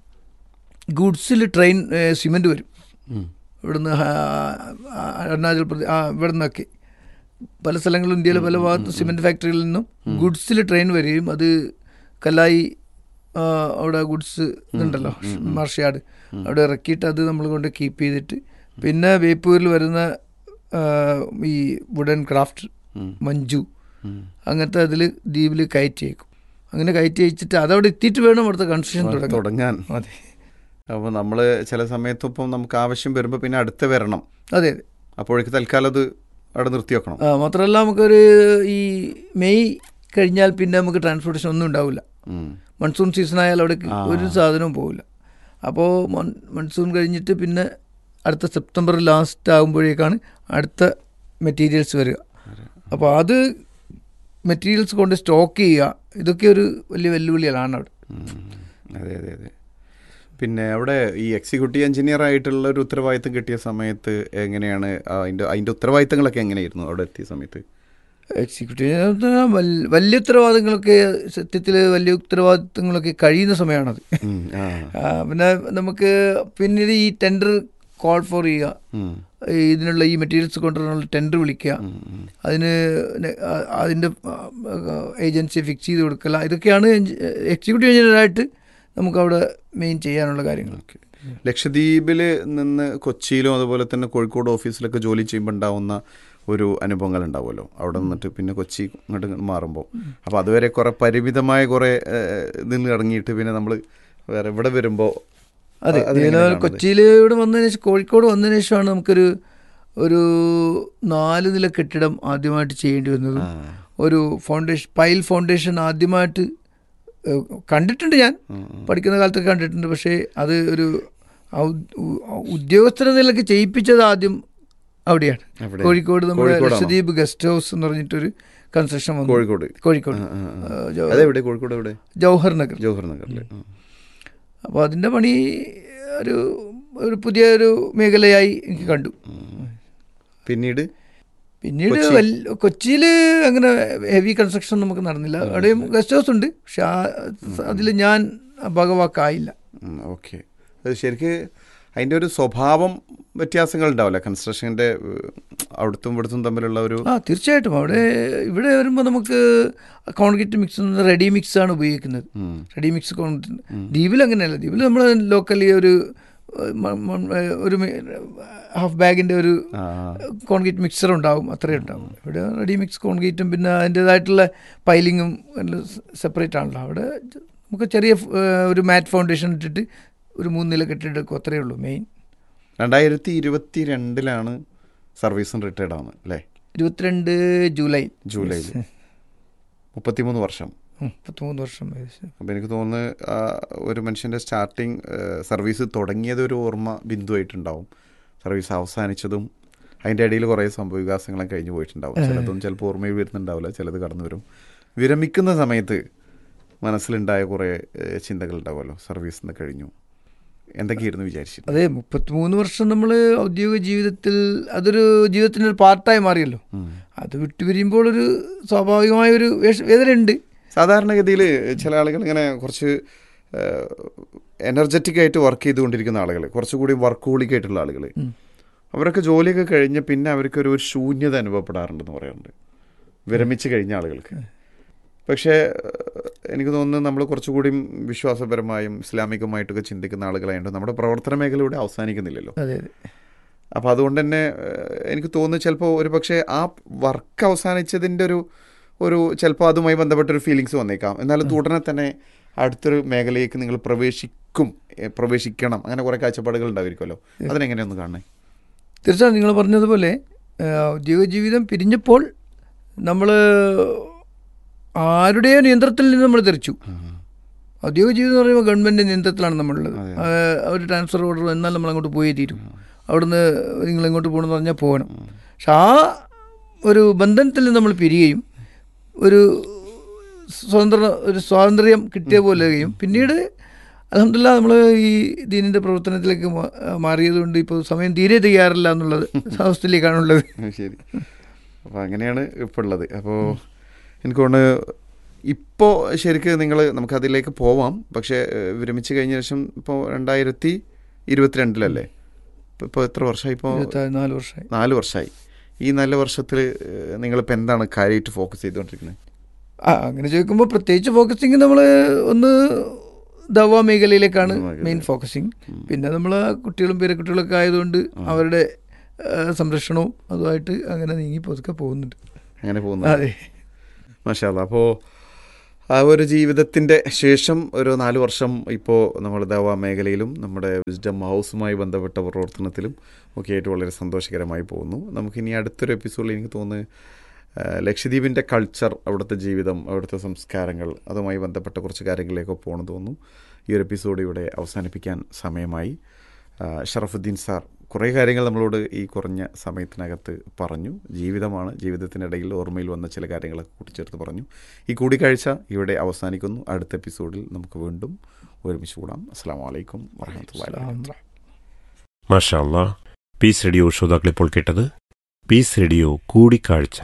E: ഗുഡ്സിൽ ട്രെയിൻ സിമെൻറ്റ് വരും ഇവിടുന്ന് ഹാ- ആ, അരുണാചൽ പ്രദേശ് ആ ഇവിടെ നിന്നൊക്കെ പല സ്ഥലങ്ങളിലും ഇന്ത്യയിലെ പല ഭാഗത്തും സിമെൻറ്റ് ഫാക്ടറികളിൽ നിന്നും ഗുഡ്സിൽ ട്രെയിൻ വരികയും അത് കല്ലായി ആ, അവിടെ ഗുഡ്സ് ഇതുണ്ടല്ലോ മാർഷ്യാർഡ് അവിടെ ഇറക്കിയിട്ട് അത് നമ്മൾ കൊണ്ട് കീപ്പ് ചെയ്തിട്ട് പിന്നെ ബേപ്പൂരിൽ വരുന്ന ആ, ഈ വുഡൻ ക്രാഫ്റ്റ്
D: ഉം.
E: മഞ്ജു
D: ഉം.
E: അങ്ങനത്തെ അതിൽ ദ്വീപിൽ കയറ്റി അയക്കും അങ്ങനെ കയറ്റി അയച്ചിട്ട് അതവിടെ എത്തിയിട്ട് വേണം അവിടുത്തെ കൺസ്ട്രക്ഷൻ തുടങ്ങാൻ
D: തുടങ്ങാൻ
E: അതെ
D: അപ്പോൾ നമ്മൾ ചില സമയത്ത് ഇപ്പം നമുക്ക് ആവശ്യം വരുമ്പോൾ പിന്നെ അടുത്ത് വരണം
E: അതെ അതെ
D: അപ്പോഴേക്ക് തൽക്കാലം അത് അവിടെ നിർത്തി വെക്കണം
E: ആ, മാത്രമല്ല നമുക്കൊരു ഈ മെയ് കഴിഞ്ഞാൽ പിന്നെ നമുക്ക് ട്രാൻസ്പോർട്ടേഷൻ ഒന്നും ഉണ്ടാവില്ല
D: ഉം.
E: മൺസൂൺ സീസൺ ആയാൽ അവിടെ
D: ആ.
E: ഒരു സാധനവും പോവില്ല അപ്പോൾ മൺസൂൺ കഴിഞ്ഞിട്ട് പിന്നെ അടുത്ത സെപ്റ്റംബർ ലാസ്റ്റ് ആകുമ്പോഴേക്കാണ് അടുത്ത മെറ്റീരിയൽസ് വരിക അപ്പോൾ അത് മെറ്റീരിയൽസ് കൊണ്ട് സ്റ്റോക്ക് ചെയ്യുക ഇതൊക്കെ ഒരു വലിയ വെല്ലുവിളികളാണ് അവിടെ
D: ഉം. അതെ അതെ അതെ പിന്നെ അവിടെ ഈ എക്സിക്യൂട്ടീവ് എഞ്ചിനീയർ ആയിട്ടുള്ള ഒരു ഉത്തരവാദിത്തം കിട്ടിയ സമയത്ത് എങ്ങനെയാണ് അതിൻ്റെ അതിൻ്റെ ഉത്തരവാദിത്തങ്ങളൊക്കെ എങ്ങനെയായിരുന്നു അവിടെ എത്തിയ സമയത്ത്
E: എക്സിക്യൂട്ടീവ് വലിയ ഉത്തരവാദിത്തങ്ങളൊക്കെ സത്യത്തിൽ വലിയ ഉത്തരവാദിത്തങ്ങളൊക്കെ കഴിയുന്ന സമയമാണത്
D: ഉം. ആ.
E: ആ, പിന്നെ നമുക്ക് പിന്നീട് ഈ ടെൻഡർ കോൾ ഫോർ ചെയ്യുക
D: ഉം.
E: ഈ ഇതിനുള്ള ഈ മെറ്റീരിയൽസ് കൊണ്ടുവരാനുള്ള ടെൻഡർ വിളിക്കുക
D: ഉം. ഉം.
E: അതിന് നെ- ആ- അതിൻ്റെ ഏജൻസി ഫിക്സ് ചെയ്ത് കൊടുക്കല ഇതൊക്കെയാണ് എക്സിക്യൂട്ടീവ് എഞ്ചിനീയറായിട്ട് നമുക്കവിടെ മെയിൻ ചെയ്യാനുള്ള കാര്യങ്ങൾ
D: ഓക്കെ. ലക്ഷദ്വീപിൽ നിന്ന് കൊച്ചിയിലും അതുപോലെ തന്നെ കോഴിക്കോട് ഓഫീസിലൊക്കെ ജോലി ചെയ്യുമ്പോൾ ഉണ്ടാവുന്ന ഒരു അനുഭവങ്ങൾ ഉണ്ടാവുമല്ലോ അവിടെ നിന്നിട്ട് പിന്നെ കൊച്ചി ഇങ്ങോട്ട് മാറുമ്പോൾ അപ്പോൾ അതുവരെ കുറേ പരിമിതമായ കുറേ ഏഹ്, ഇതിൽ ഇറങ്ങിയിട്ട് പിന്നെ നമ്മൾ വേറെ ഇവിടെ വരുമ്പോൾ
E: അതെ ഇതിന് കൊച്ചിയിൽ ഇവിടെ വന്നതിന് ശേഷം കോഴിക്കോട് വന്നതിന് ശേഷമാണ് നമുക്കൊരു ഒരു നാല് നില കെട്ടിടം ആദ്യമായിട്ട് ചെയ്യേണ്ടി വന്നതും ഒരു ഫൗണ്ടേഷൻ പൈൽ ഫൗണ്ടേഷൻ ആദ്യമായിട്ട് ഏഹ്, കണ്ടിട്ടുണ്ട് ഞാൻ പഠിക്കുന്ന കാലത്തൊക്കെ കണ്ടിട്ടുണ്ട് പക്ഷേ അത് ഒരു ഔ- ഉ- ഉദ്യോഗസ്ഥരുടെ നിലയ്ക്ക് ചെയ്യിപ്പിച്ചത് ആദ്യം അവിടെയാണ്
D: അവിടെ.
E: കോഴിക്കോട് നമ്മുടെ
D: കോഴിക്കോടാണോ?
E: ലക്ഷദ്വീപ് ഗസ്റ്റ് ഹൗസ് എന്ന് പറഞ്ഞിട്ടൊരു കൺസ്ട്രക്ഷൻ വന്നു
D: കോഴിക്കോട്
E: കോഴിക്കോട്
D: ആ, ആ, ആ.
E: ഏഹ്, ജവ-
D: അതെവിടെ കോഴിക്കോട് എവിടെ
E: ജവഹർ നഗർ
D: ജവഹർ നഗറിൽ
E: അപ്പോൾ അതിൻ്റെ പണി ഒരു ഒരു പുതിയ ഒരു മേഖലയായി എനിക്ക് കണ്ടു
D: പിന്നീട്
E: പിന്നീട്
D: കൊച്ചി.
E: കൊച്ചിയിൽ അങ്ങനെ ഹെവി കൺസ്ട്രക്ഷൻ നമുക്ക് നടന്നില്ല അവിടെയും ഗസ്റ്റ് ഹൗസ് ഉണ്ട് പക്ഷെ ആ അതിൽ ഞാൻ ഭാഗവാക്കായില്ല
D: ഓക്കെ അത് ശരിക്ക് അതിൻ്റെ ഒരു സ്വഭാവം വ്യത്യാസങ്ങൾ ഉണ്ടാവില്ല കൺസ്ട്രക്ഷൻ്റെ അവിടുത്തും ഇവിടുത്തും തമ്മിലുള്ള ഒരു
E: ആ തീർച്ചയായിട്ടും അവിടെ ഇവിടെ വരുമ്പോൾ നമുക്ക് കോൺക്രീറ്റ് മിക്സ് റെഡി മിക്സ് ആണ് ഉപയോഗിക്കുന്നത്
D: ഉം.
E: റെഡി മിക്സ് കോൺക്രീറ്റ് ദ്വീപിൽ അങ്ങനെയല്ല ദ്വീപിൽ നമ്മൾ ലോക്കലി ഒരു ഏഹ്, മ- മ- ഒരു ഹാഫ് ബാഗിൻ്റെ ഒരു
D: ആ,
E: കോൺക്രീറ്റ് മിക്സർ ഉണ്ടാവും അത്രയും ഉണ്ടാവും ഇവിടെ റെഡി മിക്സ് കോൺക്രീറ്റും പിന്നെ അതിൻ്റേതായിട്ടുള്ള പൈലിങ്ങും സെപ്പറേറ്റ് ആണല്ലോ അവിടെ ജ- നമുക്ക് ചെറിയ ഫ്- ഏഹ് ഒരു മാറ്റ് ഫൗണ്ടേഷൻ ഇട്ടിട്ട് ഒരു മൂന്ന് നില കെട്ടിടക്കും അത്രയേ ഉള്ളൂ മെയിൻ
D: രണ്ടായിരത്തി ഇരുപത്തി രണ്ടിലാണ് സർവീസും റിട്ടയർഡ് ആണ് അല്ലേ
E: ഇരുപത്തിരണ്ട് ജൂലൈ
D: ജൂലൈയിൽ മുപ്പത്തിമൂന്ന് വർഷം
E: ഉം, പത്തിമൂന്ന് വർഷം ഏകദേശം
D: അപ്പോൾ എനിക്ക് തോന്നുന്നു ആ, ഒരു മനുഷ്യൻ്റെ സ്റ്റാർട്ടിങ് സർവീസ് തുടങ്ങിയത് ഒരു ഓർമ്മ ബിന്ദുവായിട്ടുണ്ടാവും സർവീസ് അവസാനിച്ചതും അതിൻ്റെ ഇടയിൽ കുറേ സംഭവ വികാസങ്ങളും കഴിഞ്ഞു പോയിട്ടുണ്ടാവും ചിലതൊന്നും ചിലപ്പോൾ ഓർമ്മയിൽ വരുന്നുണ്ടാവില്ല ചിലത് കടന്നു വരും വിരമിക്കുന്ന സമയത്ത് മനസ്സിലുണ്ടായ കുറേ ഏഹ്, ചിന്തകൾ ഉണ്ടാവുമല്ലോ സർവീസിൽ നിന്ന് കഴിഞ്ഞു എന്തൊക്കെയായിരുന്നു വിചാരിച്ചത്
E: അതെ മുപ്പത്തിമൂന്ന് വർഷം നമ്മൾ ഔദ്യോഗിക ജീവിതത്തിൽ അതൊരു ജീവിതത്തിൻ്റെ ഒരു പാർട്ടായി മാറിയല്ലോ അത് വിട്ടുപിരിയുമ്പോൾ ഒരു സ്വാഭാവികമായ ഒരു വേഷ- വേദനയുണ്ട്
D: സാധാരണഗതിയിൽ ചില ആളുകൾ ഇങ്ങനെ കുറച്ച് എനർജറ്റിക് ആയിട്ട് വർക്ക് ചെയ്തുകൊണ്ടിരിക്കുന്ന ആളുകൾ കുറച്ചുകൂടി വർക്കോളിക് ആയിട്ടുള്ള ആളുകൾ അവരൊക്കെ ജോലിയൊക്കെ കഴിഞ്ഞ് പിന്നെ അവർക്കൊരു ഒരു ശൂന്യത അനുഭവപ്പെടാറുണ്ടെന്ന് പറയാറുണ്ട് വിരമിച്ച് കഴിഞ്ഞ ആളുകൾക്ക് പക്ഷേ ഏഹ്, എനിക്ക് തോന്നുന്നു നമ്മൾ കുറച്ചുകൂടി വിശ്വാസപരമായും ഇസ്ലാമികമായിട്ടൊക്കെ ചിന്തിക്കുന്ന ആളുകളായതുകൊണ്ട് നമ്മുടെ പ്രവർത്തന മേഖല ഇവിടെ അവസാനിക്കുന്നില്ലല്ലോ
E: അതെ അതെ
D: അപ്പോൾ അതുകൊണ്ട് തന്നെ ഏഹ്, എനിക്ക് തോന്നുന്നു ചിലപ്പോൾ ഒരു പക്ഷേ ആ വർക്ക് അവസാനിച്ചതിൻ്റെ ഒരു ഒരു ചിലപ്പോൾ അതുമായി ബന്ധപ്പെട്ടൊരു ഫീലിങ്സ് വന്നേക്കാം എന്നാലും ഉടനെ തന്നെ അടുത്തൊരു മേഖലയിലേക്ക് നിങ്ങൾ പ്രവേശിക്കും ഏഹ്, പ്രവേശിക്കണം അങ്ങനെ കുറേ കാഴ്ചപ്പാടുകൾ ഉണ്ടായിരിക്കുമല്ലോ അതിനെങ്ങനെയൊന്ന് കാണണേ
E: തീർച്ചയായും നിങ്ങൾ പറഞ്ഞതുപോലെ ആ, ഔദ്യോഗിക ജീവിതം പിരിഞ്ഞപ്പോൾ നമ്മൾ ആരുടെയോ നിയന്ത്രണത്തിൽ നിന്ന് നമ്മൾ തെറിച്ചു ഔദ്യോഗിക ജീവിതം എന്ന് പറയുമ്പോൾ ഗവൺമെൻറ് നിയന്ത്രണത്തിലാണ് നമ്മളുള്ളത് ആ, ഒരു ട്രാൻസ്ഫർ ഓർഡർ എന്നാൽ നമ്മൾ അങ്ങോട്ട് പോയേ തീരും അവിടുന്ന് നിങ്ങൾ എങ്ങോട്ട് പോകണമെന്ന് പറഞ്ഞാൽ പോകണം പക്ഷെ ആ ഒരു ബന്ധനത്തിൽ നിന്ന് നമ്മൾ പിരിയുകയും ഒരു സ്വതന്ത്ര ഒരു സ്വാതന്ത്ര്യം കിട്ടിയ പോലെ കഴിയും പിന്നീട് അലഹമില്ല നമ്മൾ ഈ ദീനിൻ്റെ പ്രവർത്തനത്തിലേക്ക് മാ- മാറിയതുകൊണ്ട് ഇപ്പോൾ സമയം തീരെ തയ്യാറില്ല എന്നുള്ളത് അവസ്ഥയിലേക്കാണുള്ളത്
D: ശരി അപ്പോൾ അങ്ങനെയാണ് ഇപ്പോൾ ഉള്ളത് അപ്പോൾ എനിക്ക് തോന്നുന്നു ഇപ്പോൾ ശരിക്ക് നിങ്ങൾ നമുക്കതിലേക്ക് പോവാം പക്ഷേ ഏഹ്, വിരമിച്ച് കഴിഞ്ഞ ശേഷം ഇപ്പോൾ രണ്ടായിരത്തി ഇരുപത്തിരണ്ടിലല്ലേ ഇപ്പോൾ ഇപ്പോൾ എത്ര വർഷമായി ഇപ്പോൾ
E: ഇരുപത്തി നാല് വർഷമായി
D: നാല് വർഷമായി ഈ നല്ല വർഷത്തിൽ നിങ്ങളിപ്പോൾ എന്താണ് കാര്യമായിട്ട് ഫോക്കസ് ചെയ്തുകൊണ്ടിരിക്കുന്നത്
E: ആ അങ്ങനെ ചോദിക്കുമ്പോൾ പ്രത്യേകിച്ച് ഫോക്കസിങ് നമ്മൾ ഒന്ന് ദവ മേഖലയിലേക്കാണ്
D: ദവാ മേഖല.
E: മെയിൻ ഫോക്കസിങ് പിന്നെ നമ്മൾ കുട്ടികളും പേരക്കുട്ടികളൊക്കെ ആയതുകൊണ്ട് അവരുടെ ഏഹ്, സംരക്ഷണവും അതുമായിട്ട് അങ്ങനെ നീങ്ങി പതുക്കെ പോകുന്നുണ്ട്
D: അങ്ങനെ പോകുന്നു
E: അതെ
D: മാഷാല്ല അപ്പോൾ ആ ഒരു ജീവിതത്തിൻ്റെ ശേഷം ഒരു നാല് വർഷം ഇപ്പോൾ നമ്മൾ ദവാ മേഖലയിലും നമ്മുടെ വിസ്ഡം ഹൗസുമായി ബന്ധപ്പെട്ട പ്രവർത്തനത്തിലും ഒക്കെ ആയിട്ട് വളരെ സന്തോഷകരമായി പോകുന്നു നമുക്കിനി അടുത്തൊരു എപ്പിസോഡിൽ എനിക്ക് തോന്നുന്നു ആ, ലക്ഷദ്വീപിൻ്റെ കൾച്ചർ അവിടുത്തെ ജീവിതം അവിടുത്തെ സംസ്കാരങ്ങൾ അതുമായി ബന്ധപ്പെട്ട കുറച്ച് കാര്യങ്ങളിലേക്ക് പോകണം തോന്നുന്നു ഈ ഒരു എപ്പിസോഡ് ഇവിടെ അവസാനിപ്പിക്കാൻ സമയമായി ആ, ഷറഫുദ്ദീൻ സാർ കുറേ കാര്യങ്ങൾ നമ്മളോട് ഈ കുറഞ്ഞ സമയത്തിനകത്ത് പറഞ്ഞു ജീവിതമാണ് ജീവിതത്തിനിടയിൽ ഓർമ്മയിൽ വന്ന ചില കാര്യങ്ങളൊക്കെ കൂട്ടിച്ചേർത്ത് പറഞ്ഞു ഈ കൂടിക്കാഴ്ച ഇവിടെ അവസാനിക്കുന്നു അടുത്ത എപ്പിസോഡിൽ നമുക്ക് വീണ്ടും ഒരുമിച്ച് കൂടാം അസ്സാം വലൈക്കും വാഹമത്തല്ലാ
C: മാഷാ അല്ലാ പീസ് റേഡിയോ ശ്രോതാക്കൾ ഇപ്പോൾ കേട്ടത് പീസ് റേഡിയോ കൂടിക്കാഴ്ച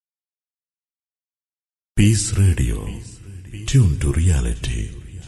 F: Peace Radio. Tune to reality.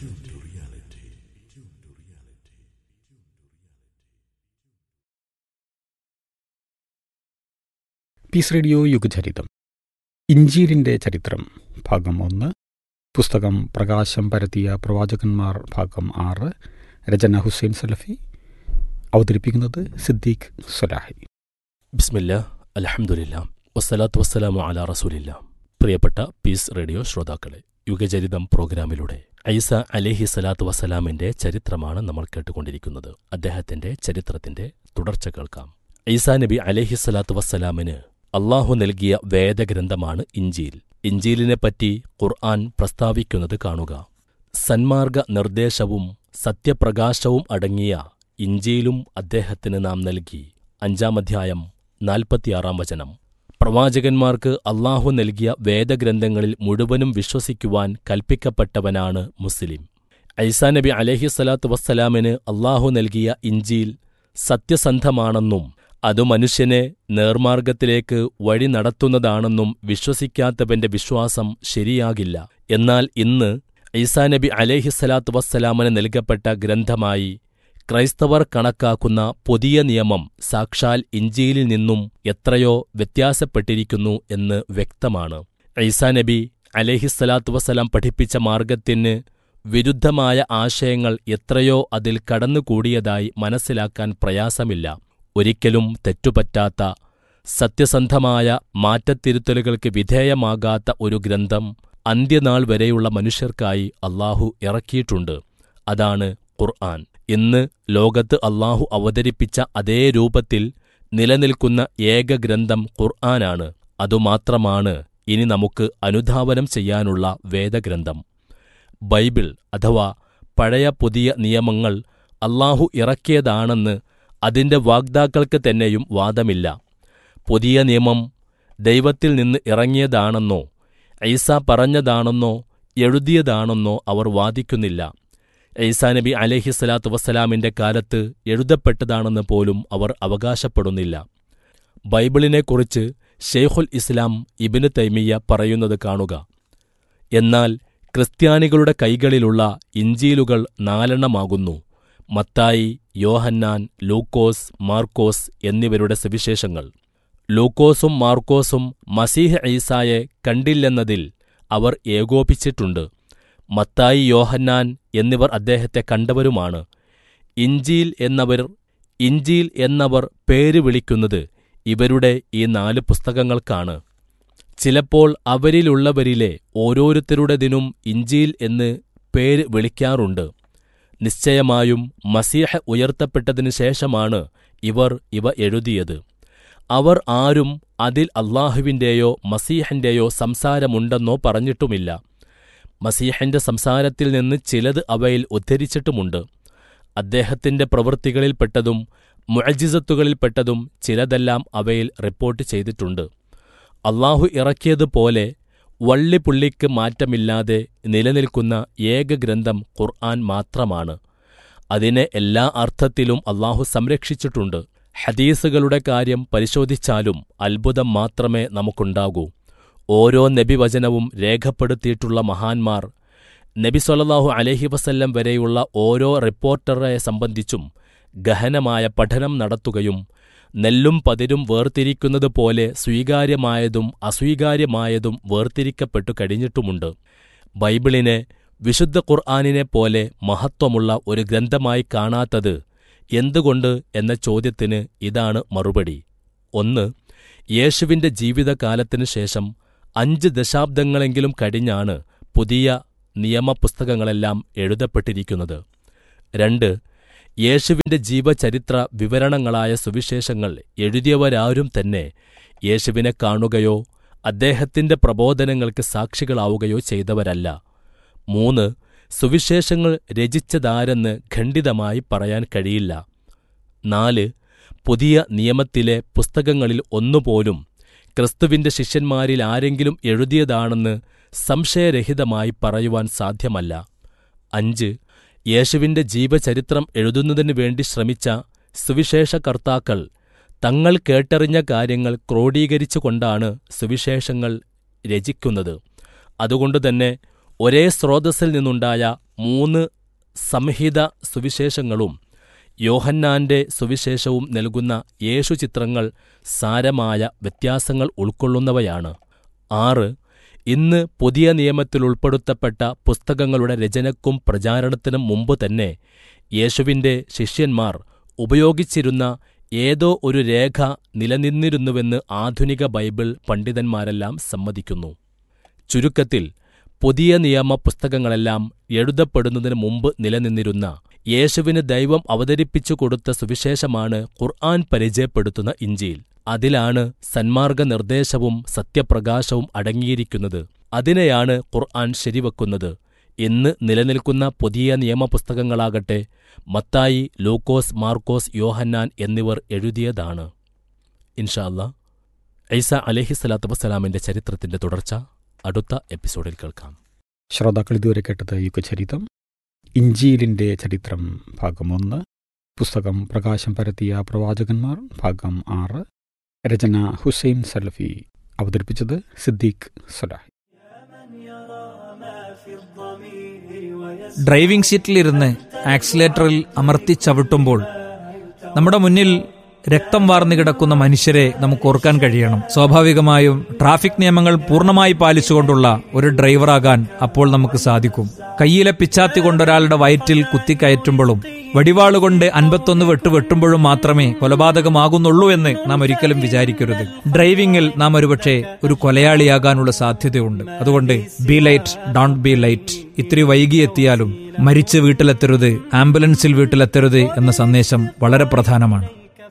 G: Peace radio യുഗചരിതം ഇഞ്ചീലിൻ്റെ ചരിത്രം ഭാഗം ഒന്ന് പുസ്തകം പ്രകാശം പരത്തിയ പ്രവാചകന്മാർ ഭാഗം ആറ് രചന ഹുസൈൻ സലഫി അവതരിപ്പിക്കുന്നത് സിദ്ദീഖ് സലാഹി
H: ബിസ്മില്ല അലഹമുല്ല വസ്സലാത്തു വസ്സലാമു അല റസൂലില്ല പ്രിയപ്പെട്ട പീസ് റേഡിയോ ശ്രോതാക്കളെ യുഗചരിതം പ്രോഗ്രാമിലൂടെ ഐസ അലേഹി സ്വലാത്തു വസ്സലാമിന്റെ ചരിത്രമാണ് നമ്മൾ കേട്ടുകൊണ്ടിരിക്കുന്നത് അദ്ദേഹത്തിന്റെ ചരിത്രത്തിന്റെ തുടർച്ച കേൾക്കാം ഐസാ നബി അലേഹി സ്വലാത്തു വസ്സലാമിന് അള്ളാഹു നൽകിയ വേദഗ്രന്ഥമാണ് ഇഞ്ചീൽ ഇഞ്ചീലിനെപ്പറ്റി ഖുർആൻ പ്രസ്താവിക്കുന്നത് കാണുക സന്മാർഗ നിർദ്ദേശവും സത്യപ്രകാശവും അടങ്ങിയ ഇഞ്ചിയിലും അദ്ദേഹത്തിന് നാം നൽകി അഞ്ചാം അധ്യായം നാൽപ്പത്തിയാറാം വചനം പ്രവാചകന്മാർക്ക് അള്ളാഹു നൽകിയ വേദഗ്രന്ഥങ്ങളിൽ മുഴുവനും വിശ്വസിക്കുവാൻ കൽപ്പിക്കപ്പെട്ടവനാണ് മുസ്ലിം ഐസാ നബി അലഹിസ്സലാത്തു വസ്സലാമിന് അള്ളാഹു നൽകിയ ഇഞ്ചിയിൽ സത്യസന്ധമാണെന്നും അത് മനുഷ്യനെ നേർമാർഗത്തിലേക്ക് വഴി നടത്തുന്നതാണെന്നും വിശ്വസിക്കാത്തവന്റെ വിശ്വാസം ശരിയാകില്ല എന്നാൽ ഇന്ന് ഈസാ നബി അലേഹിസ്സലാത്തു വസ്സലാമിന് നൽകപ്പെട്ട ഗ്രന്ഥമായി ക്രൈസ്തവർ കണക്കാക്കുന്ന പുതിയ നിയമം സാക്ഷാൽ ഇഞ്ചിയിലിൽ നിന്നും എത്രയോ വ്യത്യാസപ്പെട്ടിരിക്കുന്നു എന്ന് വ്യക്തമാണ് ഈസാ നബി അലേഹിസ്സലാത്തു വസ്സലാം പഠിപ്പിച്ച മാർഗത്തിന് വിരുദ്ധമായ ആശയങ്ങൾ എത്രയോ അതിൽ കടന്നുകൂടിയതായി മനസ്സിലാക്കാൻ പ്രയാസമില്ല ഒരിക്കലും തെറ്റുപറ്റാത്ത സത്യസന്ധമായ മാറ്റത്തിരുത്തലുകൾക്ക് വിധേയമാകാത്ത ഒരു ഗ്രന്ഥം അന്ത്യനാൾ വരെയുള്ള മനുഷ്യർക്കായി അള്ളാഹു ഇറക്കിയിട്ടുണ്ട് അതാണ് ഖുർആൻ ഇന്ന് ലോകത്ത് അള്ളാഹു അവതരിപ്പിച്ച അതേ രൂപത്തിൽ നിലനിൽക്കുന്ന ഏക ഗ്രന്ഥം ഖുർആനാണ് അതുമാത്രമാണ് ഇനി നമുക്ക് അനുധാവനം ചെയ്യാനുള്ള വേദഗ്രന്ഥം ബൈബിൾ അഥവാ പഴയ പുതിയ നിയമങ്ങൾ അള്ളാഹു ഇറക്കിയതാണെന്ന് അതിന്റെ വാഗ്ദാക്കൾക്ക് തന്നെയും വാദമില്ല പുതിയ നിയമം ദൈവത്തിൽ നിന്ന് ഇറങ്ങിയതാണെന്നോ ഐസ പറഞ്ഞതാണെന്നോ എഴുതിയതാണെന്നോ അവർ വാദിക്കുന്നില്ല ഐസാ നബി അലഹിസ്സലാത്തു വസ്സലാമിന്റെ കാലത്ത് എഴുതപ്പെട്ടതാണെന്ന് പോലും അവർ അവകാശപ്പെടുന്നില്ല ബൈബിളിനെക്കുറിച്ച് ഷെയ്ഖുൽ ഇസ്ലാം ഇബിന് തൈമിയ പറയുന്നത് കാണുക എന്നാൽ ക്രിസ്ത്യാനികളുടെ കൈകളിലുള്ള ഇഞ്ചീലുകൾ നാലെണ്ണമാകുന്നു മത്തായി യോഹന്നാൻ ലൂക്കോസ് മാർക്കോസ് എന്നിവരുടെ സവിശേഷങ്ങൾ ലൂക്കോസും മാർക്കോസും മസീഹ് ഈസായെ കണ്ടില്ലെന്നതിൽ അവർ ഏകോപിച്ചിട്ടുണ്ട് മത്തായി യോഹന്നാൻ എന്നിവർ അദ്ദേഹത്തെ കണ്ടവരുമാണ് ഇഞ്ചീൽ എന്നവർ ഇഞ്ചീൽ എന്നവർ പേര് വിളിക്കുന്നത് ഇവരുടെ ഈ നാല് പുസ്തകങ്ങൾക്കാണ് ചിലപ്പോൾ അവരിലുള്ളവരിലെ ഓരോരുത്തരുടേതിനും ഇഞ്ചീൽ എന്ന് പേര് വിളിക്കാറുണ്ട് നിശ്ചയമായും മസീഹ ഉയർത്തപ്പെട്ടതിനു ശേഷമാണ് ഇവർ ഇവ എഴുതിയത് അവർ ആരും അതിൽ അള്ളാഹുവിന്റെയോ മസീഹന്റെയോ സംസാരമുണ്ടെന്നോ പറഞ്ഞിട്ടുമില്ല മസീഹന്റെ സംസാരത്തിൽ നിന്ന് ചിലത് അവയിൽ ഉദ്ധരിച്ചിട്ടുമുണ്ട് അദ്ദേഹത്തിന്റെ പ്രവൃത്തികളിൽപ്പെട്ടതും മുഅജിസത്തുകളിൽപ്പെട്ടതും ചിലതെല്ലാം അവയിൽ റിപ്പോർട്ട് ചെയ്തിട്ടുണ്ട് അള്ളാഹു ഇറക്കിയതുപോലെ വള്ളിപുള്ളിക്ക് മാറ്റമില്ലാതെ നിലനിൽക്കുന്ന ഏക ഗ്രന്ഥം ഖുർആൻ മാത്രമാണ് അതിനെ എല്ലാ അർത്ഥത്തിലും അള്ളാഹു സംരക്ഷിച്ചിട്ടുണ്ട് ഹദീസുകളുടെ കാര്യം പരിശോധിച്ചാലും അത്ഭുതം മാത്രമേ നമുക്കുണ്ടാകൂ ഓരോ നബിവചനവും രേഖപ്പെടുത്തിയിട്ടുള്ള മഹാന്മാർ നബി സൊല്ലാഹു അലഹി വസല്ലം വരെയുള്ള ഓരോ റിപ്പോർട്ടറെ സംബന്ധിച്ചും ഗഹനമായ പഠനം നടത്തുകയും നെല്ലും പതിരും വേർതിരിക്കുന്നത് പോലെ സ്വീകാര്യമായതും അസ്വീകാര്യമായതും വേർതിരിക്കപ്പെട്ടു കഴിഞ്ഞിട്ടുമുണ്ട് ബൈബിളിനെ വിശുദ്ധ ഖുർആാനിനെ പോലെ മഹത്വമുള്ള ഒരു ഗ്രന്ഥമായി കാണാത്തത് എന്തുകൊണ്ട് എന്ന ചോദ്യത്തിന് ഇതാണ് മറുപടി ഒന്ന് യേശുവിന്റെ ജീവിതകാലത്തിനു ശേഷം അഞ്ച് ദശാബ്ദങ്ങളെങ്കിലും കഴിഞ്ഞാണ് പുതിയ നിയമപുസ്തകങ്ങളെല്ലാം എഴുതപ്പെട്ടിരിക്കുന്നത് രണ്ട് യേശുവിന്റെ ജീവചരിത്ര വിവരണങ്ങളായ സുവിശേഷങ്ങൾ എഴുതിയവരാരും തന്നെ യേശുവിനെ കാണുകയോ അദ്ദേഹത്തിന്റെ പ്രബോധനങ്ങൾക്ക് സാക്ഷികളാവുകയോ ചെയ്തവരല്ല മൂന്ന് സുവിശേഷങ്ങൾ രചിച്ചതാരെന്ന് ഖണ്ഡിതമായി പറയാൻ കഴിയില്ല നാല് പുതിയ നിയമത്തിലെ പുസ്തകങ്ങളിൽ ഒന്നുപോലും ക്രിസ്തുവിന്റെ ശിഷ്യന്മാരിൽ ആരെങ്കിലും എഴുതിയതാണെന്ന് സംശയരഹിതമായി പറയുവാൻ സാധ്യമല്ല അഞ്ച് യേശുവിന്റെ ജീവചരിത്രം എഴുതുന്നതിനു വേണ്ടി ശ്രമിച്ച സുവിശേഷകർത്താക്കൾ തങ്ങൾ കേട്ടറിഞ്ഞ കാര്യങ്ങൾ ക്രോഡീകരിച്ചുകൊണ്ടാണ് സുവിശേഷങ്ങൾ രചിക്കുന്നത് അതുകൊണ്ടുതന്നെ ഒരേ സ്രോതസ്സിൽ നിന്നുണ്ടായ മൂന്ന് സംഹിത സുവിശേഷങ്ങളും യോഹന്നാന്റെ സുവിശേഷവും നൽകുന്ന യേശു ചിത്രങ്ങൾ സാരമായ വ്യത്യാസങ്ങൾ ഉൾക്കൊള്ളുന്നവയാണ് ആറ് ഇന്ന് പുതിയ നിയമത്തിൽ ഉൾപ്പെടുത്തപ്പെട്ട പുസ്തകങ്ങളുടെ രചനക്കും പ്രചാരണത്തിനും മുമ്പ് തന്നെ യേശുവിന്റെ ശിഷ്യന്മാർ ഉപയോഗിച്ചിരുന്ന ഏതോ ഒരു രേഖ നിലനിന്നിരുന്നുവെന്ന് ആധുനിക ബൈബിൾ പണ്ഡിതന്മാരെല്ലാം സമ്മതിക്കുന്നു ചുരുക്കത്തിൽ പുതിയ നിയമ പുസ്തകങ്ങളെല്ലാം എഴുതപ്പെടുന്നതിന് മുമ്പ് നിലനിന്നിരുന്ന യേശുവിന് ദൈവം അവതരിപ്പിച്ചു കൊടുത്ത സുവിശേഷമാണ് ഖുർആൻ പരിചയപ്പെടുത്തുന്ന ഇഞ്ചിയിൽ അതിലാണ് സന്മാർഗ നിർദ്ദേശവും സത്യപ്രകാശവും അടങ്ങിയിരിക്കുന്നത് അതിനെയാണ് ഖുർആൻ ശരിവെക്കുന്നത് ഇന്ന് നിലനിൽക്കുന്ന പുതിയ നിയമപുസ്തകങ്ങളാകട്ടെ മത്തായി ലൂക്കോസ് മാർക്കോസ് യോഹന്നാൻ എന്നിവർ എഴുതിയതാണ് ഇൻഷാല്ല ഐസ അലഹിസ്സലാത്തു വസ്സലാമിന്റെ ചരിത്രത്തിന്റെ തുടർച്ച അടുത്ത എപ്പിസോഡിൽ കേൾക്കാം
G: ശ്രോതാക്കൾ ഇതുവരെ കേട്ടത് യുഗചരിതം ഇഞ്ചീലിൻ്റെ ചരിത്രം ഭാഗം ഒന്ന് പുസ്തകം പ്രകാശം പരത്തിയ പ്രവാചകന്മാർ ഭാഗം ആറ് രചന ഹുസൈൻ സലഫി അവതരിപ്പിച്ചത് സിദ്ദീഖ് സലാഹി
I: ഡ്രൈവിംഗ് സീറ്റിലിരുന്ന് ആക്സിലേറ്ററിൽ അമർത്തി ചവിട്ടുമ്പോൾ നമ്മുടെ മുന്നിൽ രക്തം വാർന്നു കിടക്കുന്ന മനുഷ്യരെ നമുക്ക് ഓർക്കാൻ കഴിയണം സ്വാഭാവികമായും ട്രാഫിക് നിയമങ്ങൾ പൂർണ്ണമായി പാലിച്ചുകൊണ്ടുള്ള ഒരു ഡ്രൈവറാകാൻ അപ്പോൾ നമുക്ക് സാധിക്കും കയ്യിലെ പിച്ചാത്തി കൊണ്ടൊരാളുടെ വയറ്റിൽ കുത്തിക്കയറ്റുമ്പോഴും വടിവാളുകൊണ്ട് അൻപത്തൊന്ന് വെട്ട് വെട്ടുമ്പോഴും മാത്രമേ കൊലപാതകമാകുന്നുള്ളൂ എന്ന് നാം ഒരിക്കലും വിചാരിക്കരുത് ഡ്രൈവിംഗിൽ നാം ഒരുപക്ഷെ ഒരു കൊലയാളിയാകാനുള്ള സാധ്യതയുണ്ട് അതുകൊണ്ട് be late don't be late ഇത്തിരി വൈകിയെത്തിയാലും മരിച്ച് വീട്ടിലെത്തരുത് ആംബുലൻസിൽ വീട്ടിലെത്തരുത് എന്ന സന്ദേശം വളരെ പ്രധാനമാണ്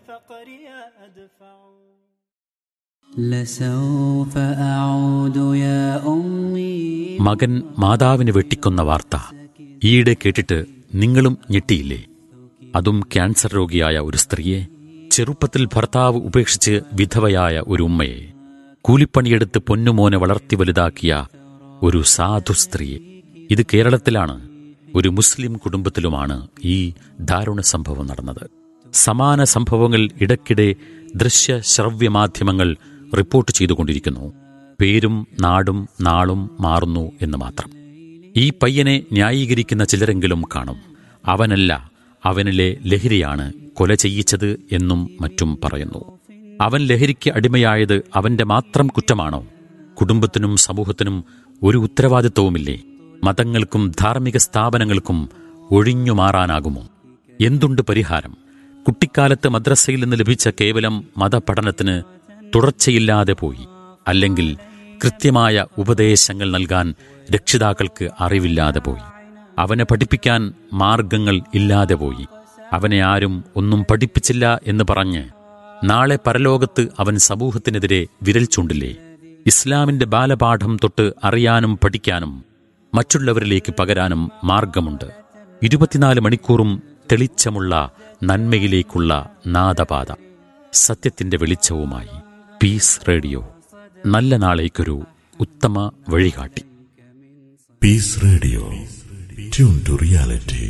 J: لسوف أعود يا أمي
K: മകൻ മാതാവിനെ വെട്ടിക്കൊന്ന വാർത്ത ഈയിടെ കേട്ടിട്ട് നിങ്ങളും ഞെട്ടിയില്ലേ അതും ക്യാൻസർ രോഗിയായ ഒരു സ്ത്രീയെ ചെറുപ്പത്തിൽ ഭർത്താവ് ഉപേക്ഷിച്ച് വിധവയായ ഒരു ഉമ്മയെ കൂലിപ്പണിയെടുത്ത് പൊന്നുമോനെ വളർത്തി വലുതാക്കിയ ഒരു സാധു സ്ത്രീയെ ഇത് കേരളത്തിലാണ് ഒരു മുസ്ലിം കുടുംബത്തിലുമാണ് ഈ ദാരുണ സംഭവം നടന്നത് സമാന സംഭവങ്ങൾ ഇടയ്ക്കിടെ ദൃശ്യ ശ്രവ്യ മാധ്യമങ്ങൾ റിപ്പോർട്ട് ചെയ്തുകൊണ്ടിരിക്കുന്നു പേരും നാടും നാളും മാറുന്നു എന്ന് മാത്രം ഈ പയ്യനെ ന്യായീകരിക്കുന്ന ചിലരെങ്കിലും കാണും അവനല്ല അവനിലെ ലഹരിയാണ് കൊല ചെയ്യിച്ചത് എന്നും മറ്റും പറയുന്നു അവൻ ലഹരിക്ക് അടിമയായത് അവന്റെ മാത്രം കുറ്റമാണോ കുടുംബത്തിനും സമൂഹത്തിനും ഒരു ഉത്തരവാദിത്വവുമില്ലേ മതങ്ങൾക്കും ധാർമ്മിക സ്ഥാപനങ്ങൾക്കും ഒഴിഞ്ഞു മാറാനാകുമോ എന്തുണ്ട് പരിഹാരം കുട്ടിക്കാലത്ത് മദ്രസയിൽ നിന്ന് ലഭിച്ച കേവലം മതപഠനത്തിന് തുടർച്ചയില്ലാതെ പോയി അല്ലെങ്കിൽ കൃത്യമായ ഉപദേശങ്ങൾ നൽകാൻ രക്ഷിതാക്കൾക്ക് അറിവില്ലാതെ പോയി അവനെ പഠിപ്പിക്കാൻ മാർഗങ്ങൾ ഇല്ലാതെ പോയി അവനെ ആരും ഒന്നും പഠിപ്പിച്ചില്ല എന്ന് പറഞ്ഞ് നാളെ പരലോകത്ത് അവൻ സമൂഹത്തിനെതിരെ വിരൽ ചൂണ്ടില്ലേ ഇസ്ലാമിന്റെ ബാലപാഠം തൊട്ട് അറിയാനും പഠിക്കാനും മറ്റുള്ളവരിലേക്ക് പകരാനും മാർഗമുണ്ട് ഇരുപത്തിനാല് മണിക്കൂറും തെളിച്ചമുള്ള നന്മയിലേക്കുള്ള നാദപാത സത്യത്തിന്റെ വെളിച്ചവുമായി പീസ് റേഡിയോ നല്ല നാളേക്കൊരു ഉത്തമ വഴികാട്ടി
F: Peace Radio. Tune to reality.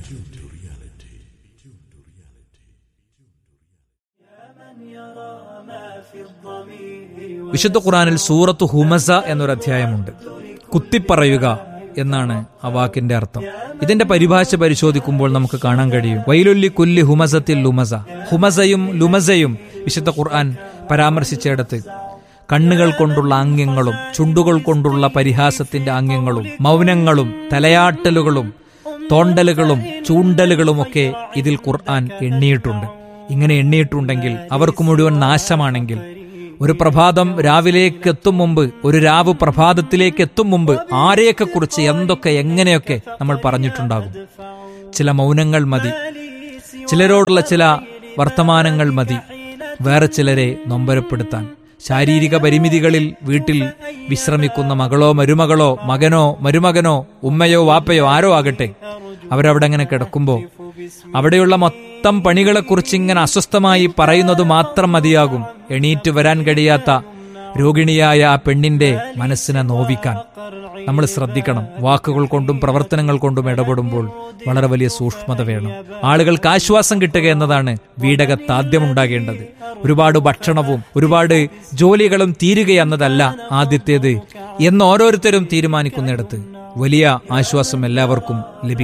I: വിശുദ്ധ ഖുറാനിൽ സൂറത്ത് ഹുമസ എന്നൊരു അധ്യായമുണ്ട് കുത്തിപ്പറയുക എന്നാണ് ആ വാക്കിന്റെ അർത്ഥം ഇതിന്റെ പരിഭാഷ പരിശോധിക്കുമ്പോൾ നമുക്ക് കാണാൻ കഴിയും വൈലുല്ലി കുല്ലി ഹുമസത്തിൽ ലുമസ ഹുമസയും ലുമസയും വിശുദ്ധ ഖുർആൻ പരാമർശിച്ചിടത്ത് കണ്ണുകൾ കൊണ്ടുള്ള ആംഗ്യങ്ങളും ചുണ്ടുകൾ കൊണ്ടുള്ള പരിഹാസത്തിന്റെ ആംഗ്യങ്ങളും മൗനങ്ങളും തലയാട്ടലുകളും തോണ്ടലുകളും ചൂണ്ടലുകളുമൊക്കെ ഇതിൽ ഖുർആൻ എണ്ണിയിട്ടുണ്ട് ഇങ്ങനെ എണ്ണിയിട്ടുണ്ടെങ്കിൽ അവർക്ക് മുഴുവൻ നാശമാണെങ്കിൽ ഒരു പ്രഭാതം രാവിലേക്ക് എത്തും മുമ്പ് ഒരു രാവ് പ്രഭാതത്തിലേക്ക് എത്തും മുമ്പ് ആരെയൊക്കെ കുറിച്ച് എന്തൊക്കെ എങ്ങനെയൊക്കെ നമ്മൾ പറഞ്ഞിട്ടുണ്ടാകും ചില മൗനങ്ങൾ മതി ചിലരോടുള്ള ചില വർത്തമാനങ്ങൾ മതി വേറെ ചിലരെ നൊമ്പരപ്പെടുത്താൻ ശാരീരിക പരിമിതികളിൽ വീട്ടിൽ വിശ്രമിക്കുന്ന മകളോ മരുമകളോ മകനോ മരുമകനോ ഉമ്മയോ വാപ്പയോ ആരോ ആകട്ടെ അവരവിടെ അങ്ങനെ കിടക്കുമ്പോൾ അവിടെയുള്ള മൊത്തം പണികളെക്കുറിച്ച് ഇങ്ങനെ അസ്വസ്ഥമായി പറയുന്നത് മാത്രം മതിയാകും എണീറ്റ് വരാൻ കഴിയാത്ത രോഗിണിയായ ആ പെണ്ണിന്റെ മനസ്സിനെ നോവിക്കാൻ നമ്മൾ ശ്രദ്ധിക്കണം വാക്കുകൾ കൊണ്ടും പ്രവർത്തനങ്ങൾ കൊണ്ടും ഇടപെടുമ്പോൾ വളരെ വലിയ സൂക്ഷ്മത വേണം ആളുകൾക്ക് ആശ്വാസം കിട്ടുക എന്നതാണ് വീടകത്ത് ആദ്യം ഉണ്ടാകേണ്ടത് ഒരുപാട് ഭക്ഷണവും ഒരുപാട് ജോലികളും തീരുക എന്നതല്ല ആദ്യത്തേത് എന്ന് ഓരോരുത്തരും തീരുമാനിക്കുന്നിടത്ത് വലിയ ആശ്വാസം എല്ലാവർക്കും ലഭിക്കും